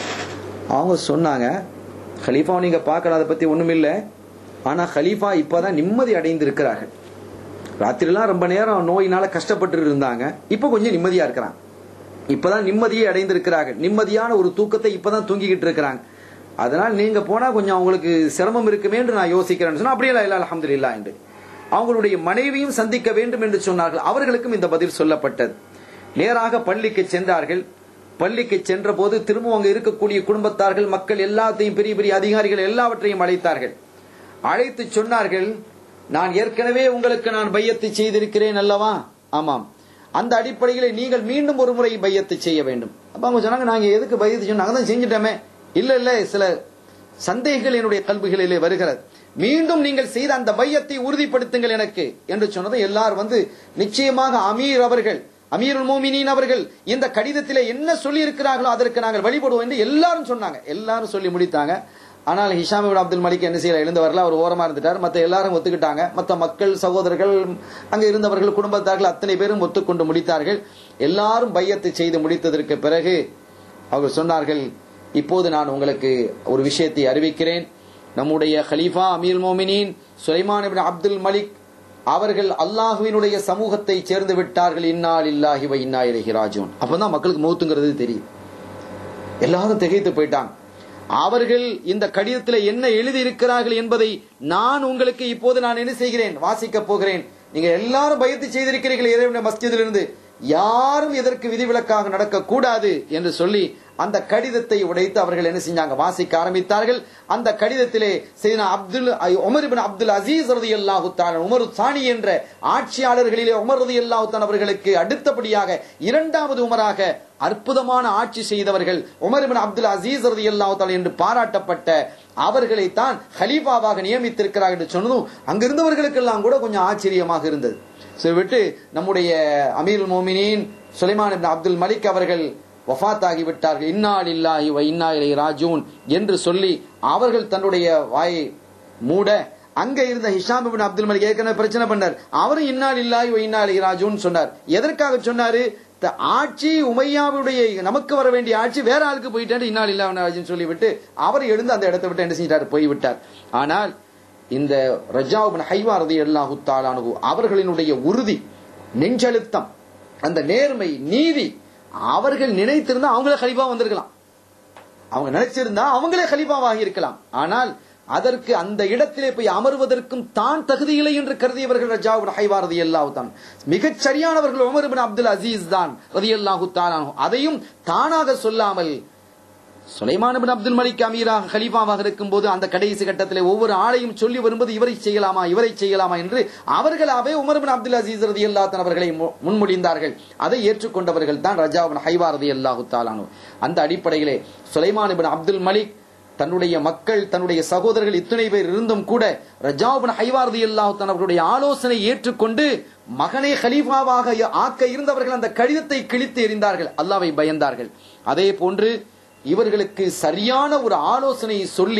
அவங்க சொன்னாங்க ஹலீஃபாவை நீங்க பார்க்கணும் அதை பத்தி ஒண்ணும் இல்ல ஆனா ஹலீஃபா இப்பதான் நிம்மதி அடைந்து இருக்கிறார்கள் ராத்திரிலாம் ரொம்ப நேரம் நோயினால கஷ்டப்பட்டு இருந்தாங்க இப்ப கொஞ்சம் நிம்மதியா இருக்கிறாங்க இப்பதான் நிம்மதியை அடைந்திருக்கிறார்கள் நிம்மதியான ஒரு தூக்கத்தை இப்பதான் தூங்கிக்கிட்டு இருக்கிறாங்க அதனால் நீங்க போனா கொஞ்சம் அவங்களுக்கு சிரமம் இருக்குமே என்று நான் யோசிக்கிறேன்னு சொன்னா அப்படியே இல்ல அலமதுல்லா என்று அவங்களுடைய மனைவியும் சந்திக்க வேண்டும் என்று சொன்னார்கள் அவர்களுக்கும் இந்த பதில் சொல்லப்பட்டது நேராக பள்ளிக்கு சென்றார்கள் பள்ளிக்கு சென்ற போது திரும்ப அங்க இருக்கக்கூடிய குடும்பத்தார்கள் மக்கள் எல்லாத்தையும் பெரிய பெரிய அதிகாரிகள் எல்லாவற்றையும் அழைத்தார்கள் அழைத்து சொன்னார்கள் நான் ஏற்கனவே உங்களுக்கு நான் பையத்தை செய்திருக்கிறேன் அல்லவா ஆமாம் அந்த அடிப்படையில் நீங்கள் மீண்டும் ஒரு முறை பையத்தை செய்ய வேண்டும் அப்ப அவங்க சொன்னாங்க நாங்க எதுக்கு பையத்தை சொன்னாங்க தான் செஞ்சுட்டோமே இல்ல இல்ல சில சந்தேகங்கள் என்னுடைய கல்விகளிலே வருகிறது மீண்டும் நீங்கள் செய்த அந்த பையத்தை உறுதிப்படுத்துங்கள் எனக்கு என்று சொன்னதும் எல்லாரும் வந்து நிச்சயமாக அமீர் அவர்கள் அமீருல் மோமினின் அவர்கள் இந்த கடிதத்திலே என்ன சொல்லி இருக்கிறார்களோ அதற்கு நாங்கள் வழிபடுவோம் என்று எல்லாரும் சொன்னாங்க எல்லாரும் சொல்லி முடித்தாங்க ஆனால் ஹிஷாம் இப்னு அப்துல் மலிக் என்ன செய்யல எழுந்து வரல அவர் ஓரமா இருந்துட்டார் மத்த எல்லாரும் ஒத்துக்கிட்டாங்க மத்த மக்கள் சகோதரர்கள் அங்க இருந்தவர்கள் குடும்பத்தார்கள் அத்தனை பேரும் ஒத்துக்கொண்டு முடித்தார்கள் எல்லாரும் பையத்தை செய்து முடித்ததற்கு பிறகு அவர்கள் சொன்னார்கள் இப்போது நான் உங்களுக்கு ஒரு விஷயத்தை அறிவிக்கிறேன் நம்முடைய ஹலீஃபா அமீர் மோமினின் சுலைமான் இப்னு அப்துல் மலிக் அவர்கள் அல்லாஹுவினுடைய சமூகத்தை சேர்ந்து விட்டார்கள் இன்னால் இல்லாஹி வ இன்னா இலைஹி ராஜூன் அப்பதான் மக்களுக்கு மௌத்துங்கிறது தெரியும் எல்லாரும் திகைத்து போயிட்டாங்க அவர்கள் இந்த கடிதத்தில் என்ன எழுதி இருக்கிறார்கள் என்பதை நான் உங்களுக்கு இப்போது நான் என்ன செய்கிறேன் வாசிக்க போகிறேன் நீங்க எல்லாரும் பயத்து செய்திருக்கிறீர்கள் இறைவனுடைய மஸ்ஜிதிலிருந்து யாரும் இதற்கு விதிவிலக்காக நடக்க கூடாது என்று சொல்லி அந்த கடிதத்தை உடைத்து அவர்கள் என்ன செஞ்சாங்க வாசிக்க ஆரம்பித்தார்கள் அந்த கடிதத்திலே செய்தனா Abdul Umar ibn Abdul Aziz ரதி அல்லாஹு உமர் சாணி என்ற ஆட்சியாளர்களிலே உமர் ரதி அல்லாஹு அவர்களுக்கு அடுத்தபடியாக இரண்டாவது உமராக அற்புதமான ஆட்சி செய்தவர்கள் உமர் இப்னு அப்துல் அசீஸ் ரதி அல்லாஹு என்று பாராட்டப்பட்ட அவர்களை தான் ஹலீஃபாவாக நியமித்திருக்கிறார் என்று சொன்னதும் அங்கிருந்தவர்களுக்கெல்லாம் கூட கொஞ்சம் ஆச்சரியமாக இருந்தது விட்டு நம்முடைய அமீர் மோமினின் சுலைமான் இப்னு அப்துல் மலிக் அவர்கள் வஃத் ஆகிவிட்டார்கள் இன்னால் இல்லாஹி வ இன்னா இலை ராஜூன் என்று சொல்லி அவர்கள் தன்னுடைய வாயை மூட அங்க இருந்த ஹிஷாம் இப்னு அப்துல் மலிக் ஏற்கனவே பிரச்சனை பண்ணார் அவரும் இன்னால் இல்லாஹி வ இன்னா இலை ராஜூன் சொன்னார் எதற்காக சொன்னாரு ஆட்சி உமையாவுடைய நமக்கு வர வேண்டிய ஆட்சி வேற ஆளுக்கு போயிட்டாரு இன்னால் இல்லா சொல்லிவிட்டு அவர் எழுந்து அந்த இடத்தை விட்டு என்ன செஞ்சிட்டார் போய்விட்டார் ஆனால் இந்த ரஜாவுபின் ஹைவா ரதி அல்லாஹு தாலானு அவர்களினுடைய உறுதி நெஞ்சழுத்தம் அந்த நேர்மை நீதி அவர்கள் நினைத்திருந்தா அவங்களே ஹலிபா வந்திருக்கலாம் அவங்க நினைச்சிருந்தா அவங்களே ஹலிபாவாகி இருக்கலாம் ஆனால் அதற்கு அந்த இடத்திலே போய் அமர்வதற்கும் தான் தகுதியில்லை என்று கருதியவர்கள் ரஜாவுன் ஹைவா ரதி அல்லாஹு தான் மிகச் சரியானவர்கள் உமர் பின் அப்துல் அசீஸ் தான் ரதி அல்லாஹு தாலானு அதையும் தானாக சொல்லாமல் சுலைமான் பின் அப்துல் மலிக் அமீராக ஹலீஃபாவாக இருக்கும் போது அந்த கடைசி கட்டத்தில் ஒவ்வொரு ஆளையும் சொல்லி வரும்போது இவரை செய்யலாமா இவரை செய்யலாமா என்று அவர்களாவே உமர் பின் அப்துல் அசீஸ் ரதி அல்லாத்தன் அவர்களை முன்மொழிந்தார்கள் அதை ஏற்றுக்கொண்டவர்கள் தான் ரஜாவின் ஹைவா ரதி அல்லாஹு தாலானு அந்த அடிப்படையிலே சுலைமான் பின் அப்துல் மலிக் தன்னுடைய மக்கள் தன்னுடைய சகோதரர்கள் இத்தனை பேர் இருந்தும் கூட ரஜாபின் ஹைவாரதி அல்லாஹ் அவர்களுடைய ஆலோசனை ஏற்றுக்கொண்டு மகனை ஹலீஃபாவாக ஆக்க இருந்தவர்கள் அந்த கடிதத்தை கிழித்து எறிந்தார்கள் அல்லாவை பயந்தார்கள் அதே போன்று இவர்களுக்கு சரியான ஒரு ஆலோசனையை சொல்லி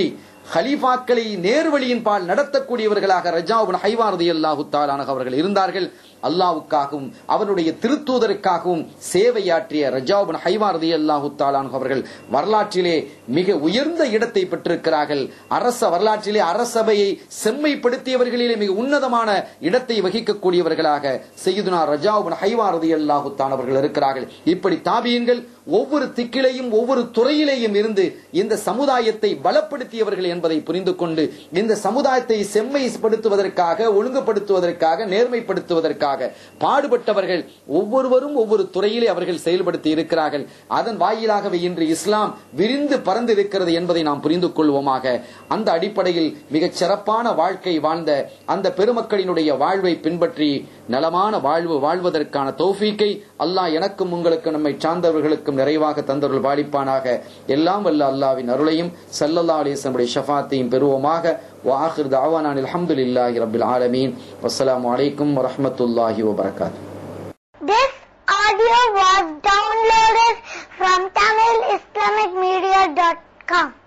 ஹலீஃபாக்களை நேர்வழியின் பால் நடத்தக்கூடியவர்களாக ரஜாவுன் ஹைவாரதி அல்லாஹு தாலான அவர்கள் இருந்தார்கள் அல்லாவுக்காகவும் அவனுடைய திருத்தூதருக்காகவும் சேவையாற்றிய ரஜாவுன் ஹைவாரதி அல்லாஹு தாலான் அவர்கள் வரலாற்றிலே மிக உயர்ந்த இடத்தை பெற்றிருக்கிறார்கள் அரச வரலாற்றிலே அரசபையை செம்மைப்படுத்தியவர்களிலே மிக உன்னதமான இடத்தை வகிக்கக்கூடியவர்களாக செய்யுதுனா ரஜாவுன் ஹைவாரதி அல்லாஹு தான் அவர்கள் இருக்கிறார்கள் இப்படி தாபியங்கள் ஒவ்வொரு திக்கிலையும் ஒவ்வொரு துறையிலேயும் இருந்து இந்த சமுதாயத்தை பலப்படுத்தியவர்கள் என்பதை புரிந்து கொண்டு இந்த சமுதாயத்தை செம்மைப்படுத்துவதற்காக ஒழுங்குபடுத்துவதற்காக நேர்மைப்படுத்துவதற்காக பாடுபட்டவர்கள் ஒவ்வொருவரும் ஒவ்வொரு துறையிலே அவர்கள் செயல்படுத்தி இருக்கிறார்கள் அதன் வாயிலாகவே இன்று இஸ்லாம் விரிந்து பறந்து இருக்கிறது என்பதை நாம் புரிந்து கொள்வோமாக அந்த அடிப்படையில் மிகச் சிறப்பான வாழ்க்கை வாழ்ந்த அந்த பெருமக்களினுடைய வாழ்வை பின்பற்றி நலமான வாழ்வு வாழ்வதற்கான தௌஃபீக்கை அல்லாஹ் எனக்கும் உங்களுக்கு நம்மை சார்ந்தவர்களுக்கும் நிறைவாக தந்தவர்கள் வாழிப்பானாக எல்லாம் வல்ல அல்லாவின் அருளையும் சல்லல்லா அலிஸ்லமுடைய ஷஃபாத்தையும் பெறுவோமாக வாஹிர் தாவானான் அல்ஹம்துலில்லாஹி ரபில் ஆலமீன் வஸ்ஸலாமு அலைக்கும் வரஹ்மத்துல்லாஹி வபரகாத் This audio was downloaded from TamilIslamicMedia.com.